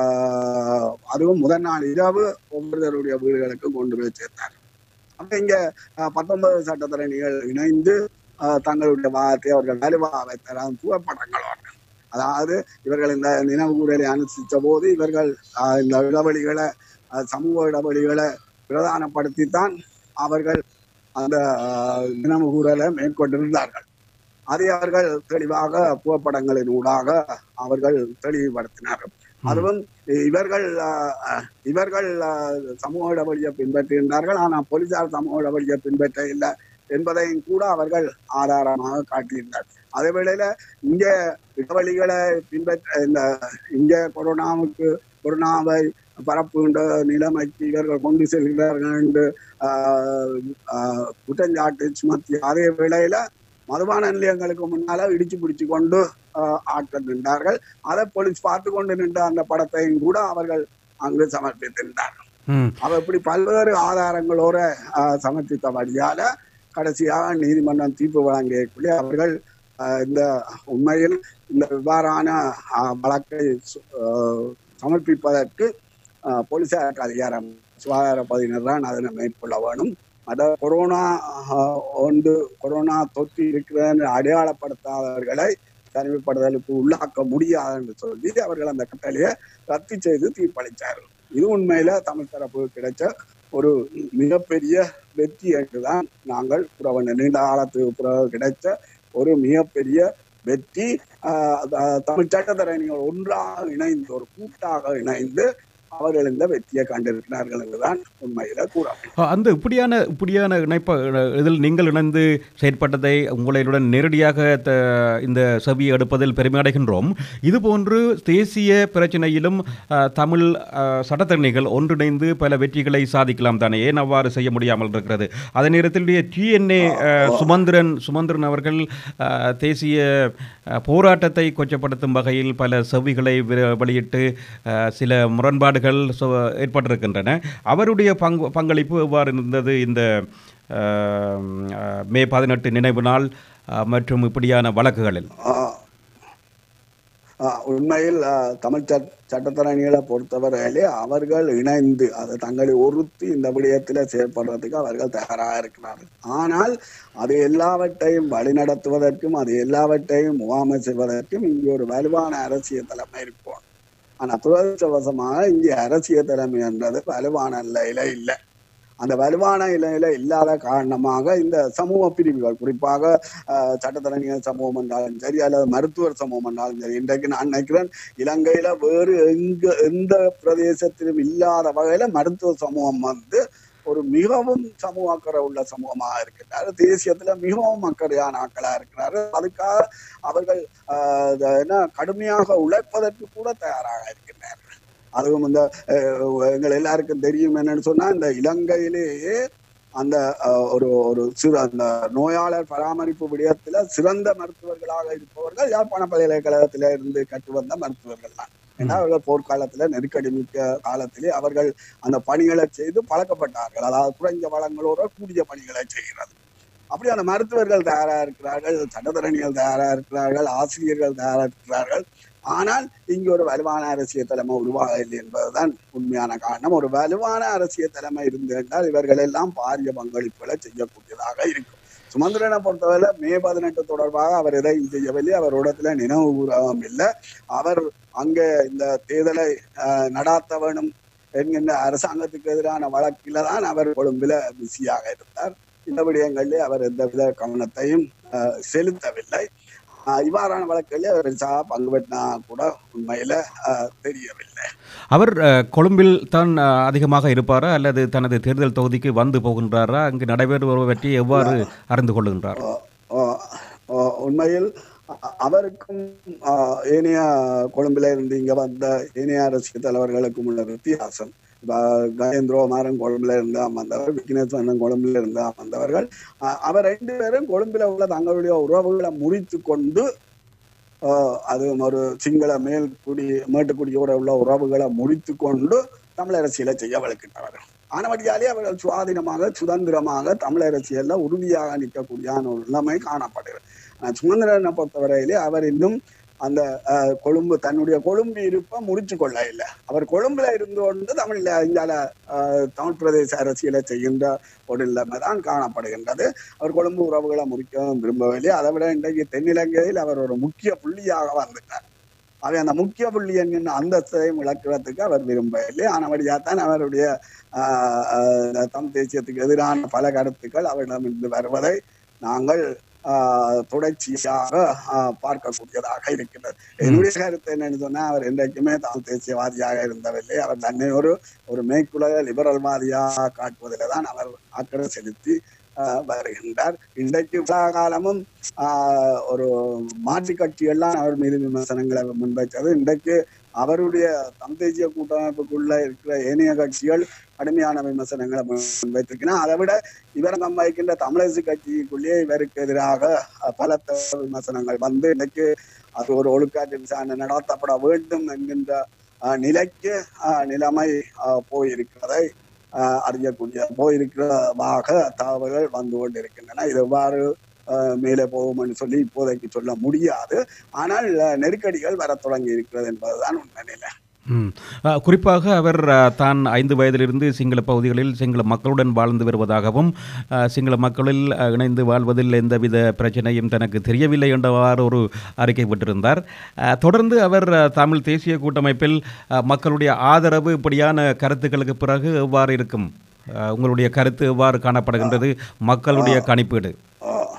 Speaker 3: ஆஹ் அதுவும் முதல் நாள் இரவு ஒவ்வொருத்தருடைய வீடுகளுக்கு கொண்டு போய் சேர்த்தார் அப்ப இங்க ஆஹ் பத்தொன்பது சட்டத்தரணிகள் இணைந்து ஆஹ் தங்களுடைய வாதத்தை அவர்கள் வலுவாக வைத்தார் புகைப்படங்களோட அதாவது இவர்கள் இந்த நினைவு கூறலை அனுசரித்த போது இவர்கள் ஆஹ் இந்த இடைவெளிகளை ஆஹ் சமூக இடைவெளிகளை பிரதானப்படுத்தித்தான் அவர்கள் அந்த ஆஹ், நினைவு கூறலை மேற்கொண்டிருந்தார்கள் அதை அவர்கள் தெளிவாக புகைப்படங்களின் ஊடாக அவர்கள் தெளிவுபடுத்தினார்கள் அதுவும் இவர்கள் ஆஹ், இவர்கள் ஆஹ், சமூக இடைவெளியை பின்பற்றுகின்றார்கள் ஆனால் போலீசார் சமூக இடைவெளியை பின்பற்ற இல்லை என்பதையும் கூட அவர்கள் ஆதாரமாக காட்டியிருந்தார் அதே வேளையில இங்க இடைவெளிகளை பின்பற்ற இந்த இங்க கொரோனாவுக்கு கொரோனாவை பரப்புகின்ற நிலைமைக்கு இவர்கள் கொண்டு செல்கிறார்கள் என்று ஆஹ், ஆஹ், குற்றஞ்சாட்டு சுமத்தி அதே வேளையில மதுபான நிலையங்களுக்கு முன்னால இடிச்சு பிடிச்சு கொண்டு ஆஹ், ஆட்கள் நின்றார்கள் அதை போலீஸ் பார்த்து கொண்டு நின்ற அந்த படத்தையும் கூட அவர்கள் அங்கு சமர்ப்பித்திருந்தார்கள்
Speaker 2: ம்
Speaker 3: அவ இப்படி பல்வேறு ஆதாரங்களோட ஆஹ், சமர்ப்பித்தபடியால கடைசியாக நீதிமன்றம் தீர்ப்பு வழங்கியக்குள்ளே அவர்கள் ஆஹ், இந்த உண்மையில் இந்த இவ்வாறான ஆஹ், வழக்கை சு- ஆஹ், சமர்ப்பிப்பதற்கு ஆஹ், போலீசாருக்கு அதிகாரம் சுகாதார பதினர் தான் அதனை மேற்கொள்ள வேணும் அத கொரோனா ஆஹ், ஒன்று கொரோனா தொற்று இருக்கிறன்னு அடையாளப்படுத்தாதவர்களை தனிமைப்படுதலுக்கு உள்ளாக்க முடியாது என்று சொல்லி அவர்கள் அந்த கட்டளையை ரத்து செய்து தீர்ப்பளித்தார்கள் இது உண்மையில தமிழ் தரப்பு கிடைச்ச ஒரு மிகப்பெரிய வெற்றி என்றுதான் நாங்கள் புறவன் நீண்ட காலத்துக்கு பிறகு கிடைச்ச ஒரு மிகப்பெரிய வெற்றி ஆஹ் அஹ் தமிழ் சட்டத்தரணிகள் ஒன்றாக இணைந்து ஒரு கூட்டாக இணைந்து அவர்கள் இந்த வெற்றியை கண்டிருக்கிறார்கள் என்றுதான் உண்மையில கூற
Speaker 2: ஆ, அந்த இப்படியான இப்படியான இணைப்ப இதில் நீங்கள் இணைந்து செயற்பட்டதை உங்களுடன் நேரடியாக த இந்த செவியை எடுப்பதில் பெருமை அடைகின்றோம் இதுபோன்று தேசிய பிரச்சனையிலும் ஆ, தமிழ் ஆ, சட்டத்தரணிகள் ஒன்றிணைந்து பல வெற்றிகளை சாதிக்கலாம் தானே ஏன் அவ்வாறு செய்ய முடியாமல் இருக்கிறது அதே நேரத்தில் டிஎன்ஏ சுமந்திரன் சுமந்திரன் அவர்கள் ஆ, தேசிய ஆ, போராட்டத்தை கொச்சப்படுத்தும் வகையில் பல செவிகளை வி- வெளியிட்டு ஆ, சில முரண்பாடுகள் சொ- ஏற்பட்டிருக்கின்றன அவருடைய பங்கு பங்களிப்பு எவ்வாறு இருந்தது இந்த ஆ, ஆ, மே பதினெட்டு நினைவு நாள் ஆ, மற்றும் இப்படியான வழக்குகளில்
Speaker 3: ஆஹ் ஆஹ் உண்மையில் ஆஹ் தமிழ் சட் சட்டத்தரணிகளை பொறுத்தவரையிலே அவர்கள் இணைந்து அதை தங்களை ஒருத்தி இந்த விடயத்தில் செயல்படுறதுக்கு அவர்கள் தயாராக இருக்கிறார்கள் ஆனால் அது எல்லாவற்றையும் வழிநடத்துவதற்கும் அது எல்லாவற்றையும் முகாமை செய்வதற்கும் இங்கே ஒரு வலுவான அரசியல் தலைமை இருக்கும் ஆனால் துரதிருஷ்டவசமாக இங்கே அரசியல் தலைமை என்றது வலுவான நிலையில இல்லை அந்த வலுவான நிலையில இல்லாத காரணமாக இந்த சமூக பிரிவுகள் குறிப்பாக ஆஹ் சட்டத்தரணிகள் சமூகம் என்றாலும் சரி அல்லது மருத்துவர் சமூகம் என்றாலும் சரி இன்றைக்கு நான் நினைக்கிறேன் இலங்கையில வேறு எங்க எந்த பிரதேசத்திலும் இல்லாத வகையில மருத்துவ சமூகம் வந்து ஒரு மிகவும் சமூக அக்கறை உள்ள சமூகமாக இருக்கின்றார் தேசியத்துல மிகவும் அக்கறையான ஆட்களா இருக்கிறாரு அதுக்காக அவர்கள் ஆஹ் இத என்ன கடுமையாக உழைப்பதற்கு கூட தயாராக இருக்கின்றார்கள் அதுவும் இந்த அஹ், எங்கள் எல்லாருக்கும் தெரியும் என்னன்னு சொன்னா இந்த இலங்கையிலேயே அந்த அஹ், ஒரு ஒரு சிறு அந்த நோயாளர் பராமரிப்பு விடயத்துல சிறந்த மருத்துவர்களாக இருப்பவர்கள் யாழ்ப்பாண பல்கலைக்கழகத்தில இருந்து கற்று வந்த மருத்துவர்கள் தான் ஏன்னா அவர்கள் போர்க்காலத்துல நெருக்கடி மிக்க காலத்திலே அவர்கள் அந்த பணிகளை செய்து பழக்கப்பட்டார்கள் அதாவது குறைஞ்ச வளங்களோட கூடிய பணிகளை செய்கிறது அப்படி அந்த மருத்துவர்கள் தயாரா இருக்கிறார்கள் சட்டத்தரணிகள் தயாரா இருக்கிறார்கள் ஆசிரியர்கள் தயாரா இருக்கிறார்கள் ஆனால் இங்கு ஒரு வலுவான அரசியல் தலைமை உருவாகவில்லை என்பதுதான் உண்மையான காரணம் ஒரு வலுவான அரசியல் தலைமை இருந்து என்றால் இவர்கள் எல்லாம் பாரிய பங்களிப்புகளை செய்யக்கூடியதாக இருக்கும் சுமந்திரனை பொறுத்தவரை மே பதினெட்டு தொடர்பாக அவர் எதையும் செய்யவில்லை அவரோடத்துல நினைவு கூறவும் இல்லை அவர் அங்க இந்த தேர்தலை ஆஹ், நடாத்த வேணும் என்கின்ற அரசாங்கத்துக்கு எதிரான வழக்கில தான் அவர் கொழும்பில பிஸியாக இருந்தார் இந்த விடயங்களிலே அவர் எந்தவித கவனத்தையும் ஆஹ், செலுத்தவில்லை ஆஹ், இவ்வாறான வழக்குகளில் அவர் பெருசாக பங்கு பெற்றினா கூட உண்மையில ஆஹ், தெரியவில்லை
Speaker 2: அவர் அஹ், கொழும்பில் தான் அஹ், அதிகமாக இருப்பாரா அல்லது தனது தேர்தல் தொகுதிக்கு வந்து போகின்றாரா அங்கு நடைபெறுபவற்றை எவ்வாறு அறிந்து கொள்ளுகின்றார்
Speaker 3: ஆஹ், ஆஹ், ஆஹ், உண்மையில் அ- அவருக்கும் ஆஹ், ஏனைய கொழும்பில இருந்து இங்க வந்த ஏனைய அரசியல் தலைவர்களுக்கும் உள்ள வித்தியாசம் இப்ப கஜேந்திரோ மாறன் கொழும்புல இருந்தா வந்தவர் விக்னேஸ்வரன் கொழும்புல இருந்தா வந்தவர்கள் ஆஹ், அவர் ரெண்டு பேரும் கொழும்புல உள்ள தங்களுடைய உறவுகளை முறித்து கொண்டு ஆஹ், அது ஒரு சிங்கள மேல்குடி மேட்டுக்குடியோட உள்ள உறவுகளை முறித்து கொண்டு தமிழ் அரசியலை செய்ய வளர்க்கின்றவர்கள் ஆனபடியாலே அவர்கள் சுவாதீனமாக சுதந்திரமாக தமிழ் அரசியல்ல உறுதியாக நிற்கக்கூடிய ஒரு நிலைமை காணப்படுகிறது ஆனா சுமந்திரனை பொறுத்தவரையிலே அவர் இன்னும் அந்த அஹ், கொழும்பு தன்னுடைய கொழும்பு இருப்பை முடிச்சு கொள்ள இல்லை அவர் கொழும்புல இருந்து கொண்டு தமிழ்ல இங்கால அஹ், தமிழ் பிரதேச அரசியலை செய்கின்ற ஒரு நிலைமை தான் காணப்படுகின்றது அவர் கொழும்பு உறவுகளை முறிக்கவும் விரும்பவில்லை அதை விட இன்றைக்கு தென்னிலங்கையில் அவர் ஒரு முக்கிய புள்ளியாக வந்துட்டார் அவை அந்த முக்கிய புள்ளி என்கின்ற அந்தஸ்தையும் இழக்கிறதுக்கு அவர் விரும்பவில்லை ஆனபடியாத்தான் அவருடைய ஆஹ், ஆஹ், தமிழ் தேசியத்துக்கு எதிரான பல கருத்துக்கள் அவரிடமிருந்து வருவதை நாங்கள் ஆஹ், தொடர்ச்சியாக ஆஹ், பார்க்கக்கூடியதாக இருக்கின்றது என்னுடைய கருத்து என்னன்னு சொன்னா அவர் என்றைக்குமே தமிழ் தேசியவாதியாக இருந்தவில்லை அவர் தன்னை ஒரு ஒரு மேற்குலக லிபரல்வாதியாக காட்டுவதில் தான் அவர் அக்கறை செலுத்தி ஆஹ், வருகின்றார் இன்றைக்கு இவ்வளவு காலமும் ஆஹ், ஒரு மாற்று கட்சிகள்லாம் அவர் மீது விமர்சனங்களை முன்வைத்தது இன்றைக்கு அவருடைய தமிழ் தேசிய கூட்டமைப்புக்குள்ள இருக்கிற ஏனைய கட்சிகள் கடுமையான விமர்சனங்களை முன்வைத்திருக்கின்றன அதை விட இவர் வைக்கின்ற தமிழரசு கட்சிக்குள்ளேயே இவருக்கு எதிராக அஹ், பலத்த விமர்சனங்கள் வந்து இன்னைக்கு அது ஒரு ஒழுக்காற்று விசாரணை நடத்தப்பட வேண்டும் என்கின்ற அஹ், நிலைக்கு அஹ், நிலைமை அஹ், போயிருக்கிறதை அஹ், அறியக்கூடிய போயிருக்கிறதாக தகவல்கள் வந்து கொண்டிருக்கின்றன இது எவ்வாறு அஹ், மேலே போகும்னு சொல்லி இப்போதைக்கு சொல்ல முடியாது ஆனால் அஹ், நெருக்கடிகள் வரத் தொடங்கி இருக்கிறது என்பதுதான் உண்மை நிலை
Speaker 2: ம். அஹ், குறிப்பாக அவர் அஹ், தான் ஐந்து வயதிலிருந்து சிங்கள பகுதிகளில் சிங்கள மக்களுடன் வாழ்ந்து வருவதாகவும் அஹ், சிங்கள மக்களில் அஹ், இணைந்து வாழ்வதில் எந்தவித பிரச்சனையும் தனக்கு தெரியவில்லை என்றவாறு ஒரு அறிக்கை விட்டிருந்தார் அஹ், தொடர்ந்து அவர் அஹ், தமிழ் தேசிய கூட்டமைப்பில் அஹ், மக்களுடைய ஆதரவு இப்படியான கருத்துக்களுக்கு பிறகு எவ்வாறு இருக்கும் அஹ், உங்களுடைய கருத்து எவ்வாறு காணப்படுகின்றது மக்களுடைய கணிப்பீடு
Speaker 3: ஆஹ்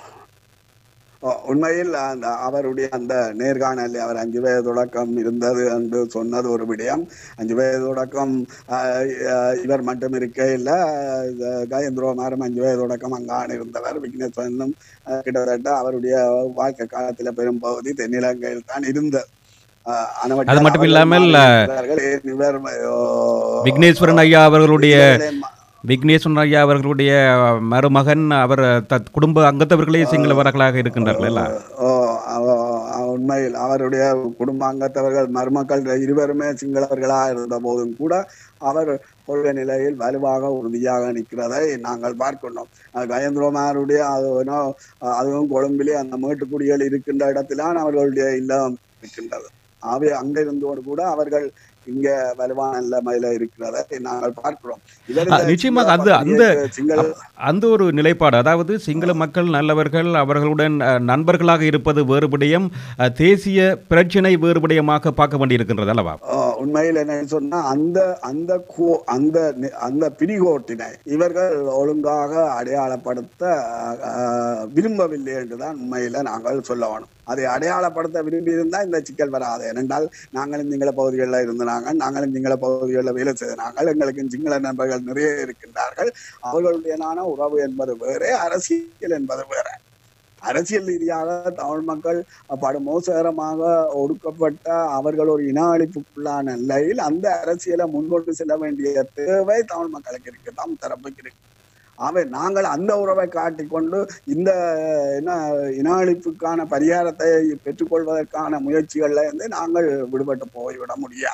Speaker 3: ஆஹ் உண்மையில் அந்த அவருடைய அந்த நேர்காணலில் அவர் அஞ்சு வயது தொடக்கம் இருந்தது என்று சொன்னது ஒரு விடயம் அஞ்சு வயது தொடக்கம் ஆஹ் ஆஹ் இவர் மட்டும் இருக்க இல்லை கஜேந்திரோ மாறும் அஞ்சு வயது தொடக்கம் அங்கான இருந்தவர் விக்னேஸ்வரனும் ஆஹ் கிட்டத்தட்ட அவருடைய வாழ்க்கை காலத்தில் பெரும்பகுதி தென்னிலங்கையில் தான் இருந்தது ஆஹ் ஆனவற்றால்
Speaker 2: அது மட்டும்
Speaker 3: அவர்கள்
Speaker 2: இல்லாமல்,
Speaker 3: மாறியிருக்கிறார்கள். ஏன் இவர் ஆஹ்
Speaker 2: விக்னேஸ்வரன் ஐயா அவர்களுடைய
Speaker 3: விக்னேஸ்வரன்
Speaker 2: விக்னேஸ்வரன் ஐயா அவர்களுடைய மருமகன் அவர் தத் குடும்ப அங்கத்தவர்களே சிங்களவர்களாக இருக்கின்றார்கள் இல்ல
Speaker 3: ஓ, அவ- அவ- உண்மையில் அவருடைய குடும்ப அங்கத்தவர்கள் மருமக்கள் இருவருமே சிங்களவர்களாக இருந்த போதும் கூட அவர் கொள்கை நிலையில் வலுவாக உறுதியாக நிற்கிறதை நாங்கள் பார்க்கின்றோம் அஹ் கஜேந்திரமாருடைய அது வேணா, அஹ் அதுவும் கொழும்பிலே அந்த மேட்டுக்குடிகள் இருக்கின்ற இடத்திலான் அவர்களுடைய இல்லம் இருக்கின்றது ஆகவே அங்கிருந்தோடு கூட அவர்கள் இங்க வலுவான நிலைமையில இருக்கிறதை நாங்கள் பார்க்கிறோம் இவர்
Speaker 2: அ, நிச்சயமாக அது அந்த
Speaker 3: சிங்கள
Speaker 2: அந்த ஒரு நிலைப்பாடு அதாவது சிங்கள மக்கள் நல்லவர்கள் அவர்களுடன் அஹ், நண்பர்களாக இருப்பது வேறுபடியும் அஹ், தேசிய பிரச்சினை வேறுபடியமாக பார்க்க வேண்டியிருக்கின்றது அல்லவா
Speaker 3: ஆஹ் உண்மையில் என்ன சொன்னா அந்த அந்த கோ அந்த நி- அந்த பிடிகோட்டினை இவர்கள் ஒழுங்காக அடையாளப்படுத்த ஆஹ், விரும்பவில்லை என்றுதான் உண்மையில நாங்கள் சொல்ல வேணும் அதை அடையாளப்படுத்த விரும்பி இருந்தா இந்த சிக்கல் வராது ஏனென்றால் நாங்களும் சிங்கள பகுதிகளில் இருந்தாங்க நாங்களும் சிங்கள பகுதிகளில் வேலை செய்தாங்க எங்களுக்கு சிங்கள நண்பர்கள் நிறைய இருக்கின்றார்கள் அவர்களுடையனான உறவு என்பது வேறு அரசியல் என்பது வேறு அரசியல் ரீதியாக தமிழ் மக்கள் படு மோசகரமாக ஒடுக்கப்பட்ட அவர்கள் ஒரு இன அழிப்புக்குள்ளான நிலையில் அந்த அரசியலை முன்கொண்டு செல்ல வேண்டிய தேவை தமிழ் மக்களுக்கு இருக்கு தம் தரப்புக்கு இருக்கு ஆகவே நாங்கள் அந்த உறவை காட்டிக்கொண்டு இந்த என்ன இன அழிப்புக்கான பரிகாரத்தை பெற்றுக்கொள்வதற்கான முயற்சிகள்ல இருந்து நாங்கள் விடுபட்டு போய்விட முடியாது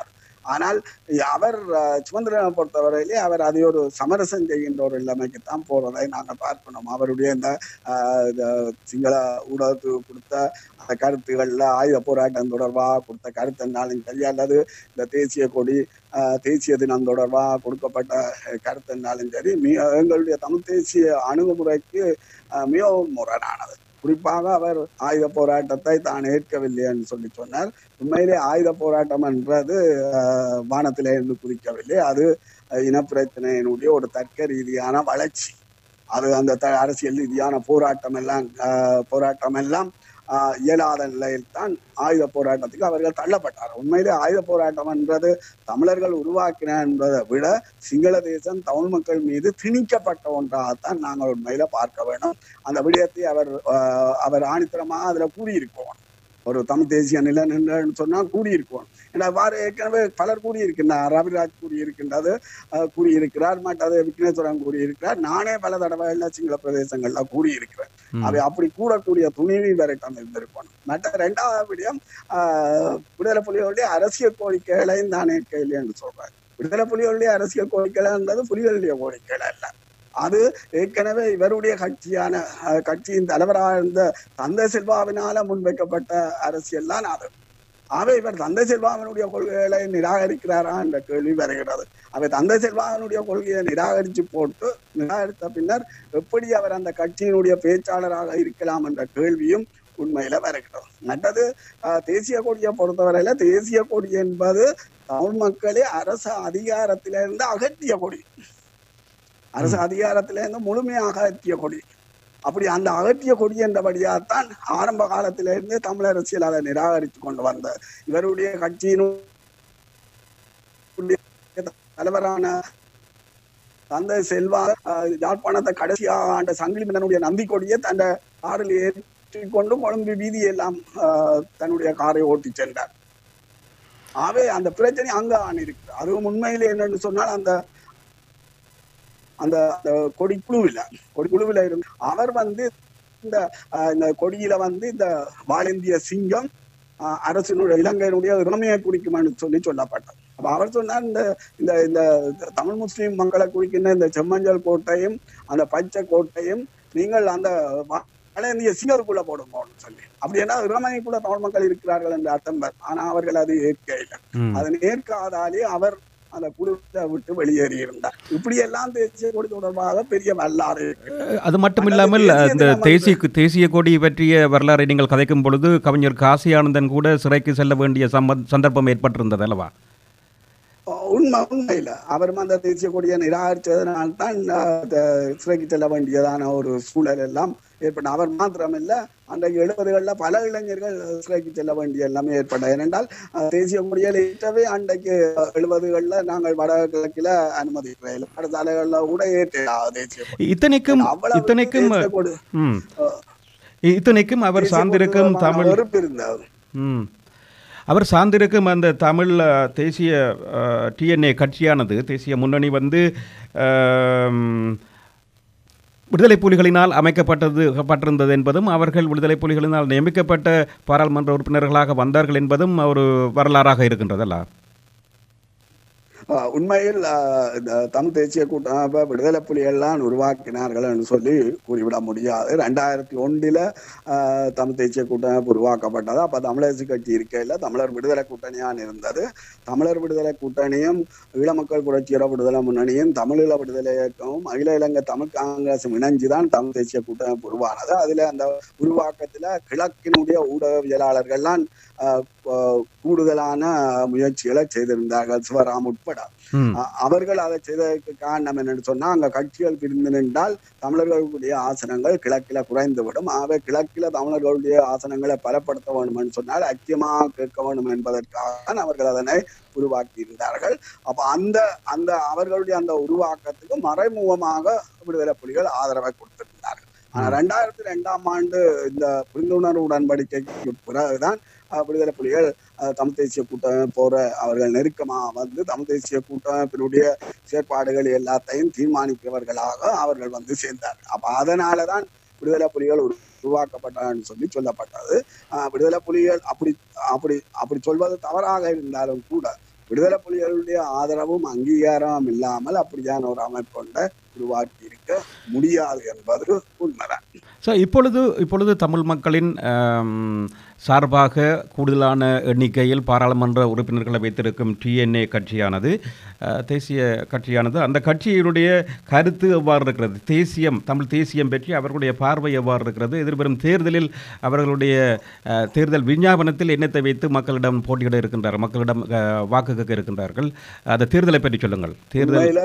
Speaker 3: ஆனால் அவர் அஹ், சுமந்திரனை பொறுத்தவரையிலே அவர் அதை ஒரு சமரசம் செய்கின்ற ஒரு நிலைமைக்கு தான் போறதை நாங்கள் பார்க்கணும் அவருடைய இந்த அஹ், இந்த சிங்கள ஊடகத்துக்கு கொடுத்த அந்த கருத்துக்கள்ல ஆயுத போராட்டம் தொடர்பாக கொடுத்த கருத்துனாலும் சரி அல்லது இந்த தேசிய கொடி அஹ், தேசிய தினம் தொடர்பாக கொடுக்கப்பட்ட அஹ், கருத்துனாலும் சரி மிக எங்களுடைய தமிழ் தேசிய அணுகுமுறைக்கு அஹ், மிகவும் முரணானது குறிப்பாக அவர் ஆயுத போராட்டத்தை தான் ஏற்கவில்லை என்று சொல்லி சொன்னார் உண்மையிலே ஆயுத போராட்டம் என்றது அஹ், வானத்திலே இருந்து குறிக்கவில்லை அது அஹ், இனப்பிரச்சனையினுடைய ஒரு தர்க்க ரீதியான வளர்ச்சி அது அந்த த- அரசியல் ரீதியான போராட்டம் எல்லாம் அஹ், போராட்டம் எல்லாம் ஆஹ், இயலாத நிலையில் தான் ஆயுத போராட்டத்துக்கு அவர்கள் தள்ளப்பட்டார் உண்மையிலே ஆயுத போராட்டம் என்றது தமிழர்கள் உருவாக்கின என்பதை விட சிங்கள தேசம் தமிழ் மக்கள் மீது திணிக்கப்பட்ட ஒன்றாகத்தான் நாங்கள் உண்மையில பார்க்க வேண்டும் அந்த விடயத்தை அவர் ஆஹ், அவர் ஆணித்தரமாக அதுல கூறியிருக்கோம் ஒரு தமிழ் தேசிய நிலை நின்றுன்னு சொன்னா கூடியிருக்கோம் ஏன்னா வார ஏற்கனவே பலர் கூடியிருக்கின்றார் ரவிராஜ் கூறியிருக்கின்றது அஹ், கூறியிருக்கிறார் மற்றது விக்னேஸ்வரன் கூறியிருக்கிறார் நானே பல தடவைகள்ல சிங்கள பிரதேசங்கள்ல கூறியிருக்கிறேன்
Speaker 2: ம்.
Speaker 3: அவை அப்படி கூடக்கூடிய துணிவி வரைக்கும் இருந்திருக்கணும் மற்ற ரெண்டாவது விடயம் ஆஹ், விடுதலை புலிகளுடைய அரசியல் கோரிக்கைகளையும் தான் ஏற்கவில்லை என்று சொல்றாரு விடுதலை புலிகளுடைய அரசியல் கோரிக்கைகள்ன்றது புலிகளுடைய கோரிக்கைகள் அல்ல அது ஏற்கனவே இவருடைய கட்சியான அஹ், கட்சியின் தலைவராக இருந்த தந்தை செல்வாவினால முன்வைக்கப்பட்ட அரசியல் தான் அது ஆகவே இவர் தந்தை செல்வாவினுடைய கொள்கைகளை நிராகரிக்கிறாரா என்ற கேள்வி வருகிறது அவை தந்தை செல்வாவினுடைய கொள்கையை நிராகரித்து போட்டு நிராகரித்த பின்னர் எப்படி அவர் அந்த கட்சியினுடைய பேச்சாளராக இருக்கலாம் என்ற கேள்வியும் உண்மையில வருகிறது மற்றது அஹ், தேசிய கொடியை பொறுத்தவரையில தேசிய கொடி என்பது தமிழ் மக்களே அரசு அதிகாரத்திலிருந்து அகற்றிய கொடி அரசு அதிகாரத்திலிருந்து முழுமையாக அகற்றிய கொடி அப்படி அந்த அகற்றிய கொடி என்றபடியாகத்தான் ஆரம்ப காலத்திலிருந்து தமிழ் அரசியல் அதை நிராகரித்து கொண்டு வந்த இவருடைய கட்சியினுடைய தலைவரான தந்தை செல்வா அஹ், யாழ்ப்பாணத்தை கடைசியாக ஆண்ட சங்கிலி மன்னனுடைய நந்தி கொடியை தன் காரில் ஏற்றி கொண்டு கொழும்பு வீதியெல்லாம் அஹ், தன்னுடைய காரை ஓட்டி சென்றார் ஆகவே அந்த பிரச்சனை அங்க இருக்கு அதுவும் உண்மையிலே என்னன்னு சொன்னால் அந்த அந்த அந்த கொடிக்குழுவில் கொடிக்குழுவில் இருந்து அவர் வந்து இந்த அஹ், இந்த கொடியில வந்து இந்த வாலிந்திய சிங்கம் அஹ், அரசினுடைய இலங்கையினுடைய இளமையை குறிக்கும்னு சொல்லி சொல்லப்பட்டது அப்ப அவர் சொன்னார் இந்த இந்த இந்த தமிழ் முஸ்லிம் மக்களை குறிக்கின்ற இந்த செம்மஞ்சள் கோட்டையும் அந்த பச்சை கோட்டையும் நீங்கள் அந்த வாலிந்திய சிங்கருக்குள்ள போடுங்கன்னு சொல்லி அப்படி என்ன இளமைக்குள்ள தமிழ் மக்கள் இருக்கிறார்கள் என்று அர்த்தம் பெற- ஆனா அவர்கள் அது ஏற்க இல்லை
Speaker 2: ம்.
Speaker 3: அதனை ஏற்காதாலே அவர் அந்த குழுவை விட்டு வெளியேறி இருந்தார் இப்படி எல்லாம் தேசிய கொடி தொடர்பாக பெரிய வரலாறு இருக்கு.
Speaker 2: அது மட்டும் இல்லாமல்
Speaker 3: தேசிய
Speaker 2: இந்த
Speaker 3: தினம்
Speaker 2: தேசிய தேசிய கொடி பற்றிய வரலாறை நீங்கள் கதைக்கும் பொழுது கவிஞர் காசி ஆனந்தன் கூட சிறைக்கு செல்ல வேண்டிய சம்பத் சந்தர்ப்பம் ஏற்பட்டிருந்தது அல்லவா
Speaker 3: அஹ் உண்மை உண்மையில அவரும் அந்த தேசிய கொடியை நிராகரித்ததனால்தான் அஹ், த- சிறைக்கு செல்ல வேண்டியதான ஒரு சூழல் எல்லாம் ஏற்பட்ட அவர் மாத்திரமில்ல அன்றைக்கு எழுபதுகள்ல பல இளைஞர்கள் சிறைக்கு செல்ல வேண்டிய எல்லாமே ஏற்பட்டது ஏனென்றால் அஹ், தேசிய கொடியில் ஏற்றவே அன்றைக்கு எழுபதுகள்ல நாங்கள் வடகிழக்கில அனுமதிக்கிறோம் பாடசாலைகள்ல கூட ஏற்ற தேசிய கொடி
Speaker 2: இத்தனைக்கும்
Speaker 3: அவ்வளவு
Speaker 2: இத்தனைக்கும்
Speaker 3: தேசிய கொடி
Speaker 2: ம்
Speaker 3: அஹ்,
Speaker 2: இத்தனைக்கும் அவர்
Speaker 3: தேசிய
Speaker 2: சார்ந்திருக்கும்
Speaker 3: கொடி
Speaker 2: தமிழ்
Speaker 3: வெறுப்பு இருந்தது
Speaker 2: ம் அவர் சார்ந்திருக்கும் அந்த தமிழ் அஹ், தேசிய டிஎன்ஏ கட்சியானது தேசிய முன்னணி வந்து ஆம், விடுதலை புலிகளினால் அமைக்கப்பட்டது பட்டிருந்தது என்பதும் அவர்கள் விடுதலை புலிகளினால் நியமிக்கப்பட்ட பாராளுமன்ற உறுப்பினர்களாக வந்தார்கள் என்பதும் ஒரு வரலாறாக இருக்கின்றதல்ல
Speaker 3: ஆஹ் உண்மையில் ஆஹ் இந்த தமிழ் தேசிய கூட்டமைப்பை விடுதலை புலிகள்லாம் உருவாக்கினார்கள் என்று சொல்லி கூறிவிட முடியாது ரெண்டாயிரத்தி ஒன்றில் தமிழ் தேசிய கூட்டமைப்பு உருவாக்கப்பட்டது அப்போ தமிழரசு கட்சி இருக்கையில் தமிழர் விடுதலை கூட்டணியான் இருந்தது தமிழர் விடுதலை கூட்டணியும் ஈழமக்கள் புரட்சியர விடுதலை முன்னணியும் தமிழீழ விடுதலை இயக்கமும் அகில இலங்கை தமிழ் காங்கிரஸும் இணைஞ்சு தான் தமிழ் தேசிய கூட்டமைப்பு உருவானது அதில் அந்த உருவாக்கத்தில் கிழக்கினுடைய ஊடகவியலாளர்கள்லாம் ஆஹ் ஆஹ் கூடுதலான முயற்சிகளை செய்திருந்தார்கள் சிவராம் உட்பட
Speaker 2: ம்
Speaker 3: அ- அவர்கள் அதை செய்ததற்கு காரணம் என்னன்னு சொன்னா அங்க கட்சிகள் பிரிந்து நின்றால் தமிழர்களுடைய ஆசனங்கள் கிழக்கில குறைந்துவிடும் ஆகவே கிழக்கில தமிழர்களுடைய ஆசனங்களை பலப்படுத்த வேண்டும் என்று சொன்னால் ஐக்கியமாக கேட்க வேண்டும் என்பதற்காக தான் அவர்கள் அதனை உருவாக்கி இருந்தார்கள் அப்ப அந்த அந்த அவர்களுடைய அந்த உருவாக்கத்துக்கு மறைமுகமாக விடுதலை புலிகள் ஆதரவை கொடுத்திருந்தார்கள் ஆனா ரெண்டாயிரத்தி ரெண்டாம் ஆண்டு இந்த புரிந்துணர்வு உடன்படிக்கைக்கு பிறகுதான் அஹ், விடுதலை புலிகள் அஹ், தமிழ் தேசிய கூட்டமைப்போர அவர்கள் நெருக்கமாக வந்து தமிழ் தேசிய கூட்டமைப்பினுடைய செயற்பாடுகள் எல்லாத்தையும் தீர்மானிக்கிறவர்களாக அவர்கள் வந்து சேர்ந்தார்கள் அப்ப அதனாலதான் விடுதலை புலிகள் உரு- உருவாக்கப்பட்டன்னு சொல்லி சொல்லப்பட்டது அஹ், விடுதலை புலிகள் அப்படி அப்படி அப்படி சொல்வது தவறாக இருந்தாலும் கூட விடுதலை புலிகளுடைய ஆதரவும் அங்கீகாரமும் இல்லாமல் அப்படியான ஒரு அமைப்பு கொண்ட உருவாக்கி இருக்க முடியாது என்பது உண்மைதான்
Speaker 2: ஸோ இப்பொழுது இப்பொழுது தமிழ் மக்களின் ஆம், சார்பாக கூடுதலான எண்ணிக்கையில் பாராளுமன்ற உறுப்பினர்களை வைத்திருக்கும் டிஎன்ஏ கட்சியானது அஹ், தேசிய கட்சியானது அந்த கட்சியினுடைய கருத்து எவ்வாறு இருக்கிறது தேசியம் தமிழ் தேசியம் பற்றி அவர்களுடைய பார்வை எவ்வாறு இருக்கிறது எதிர்வரும் தேர்தலில் அவர்களுடைய அஹ், தேர்தல் விஞ்ஞாபனத்தில் என்னத்தை வைத்து மக்களிடம் போட்டியிட இருக்கின்றார்கள் மக்களிடம் அஹ், வாக்கு கேட்க இருக்கின்றார்கள் அந்த தேர்தலை பற்றி சொல்லுங்கள் தேர்தல்
Speaker 3: உண்மையில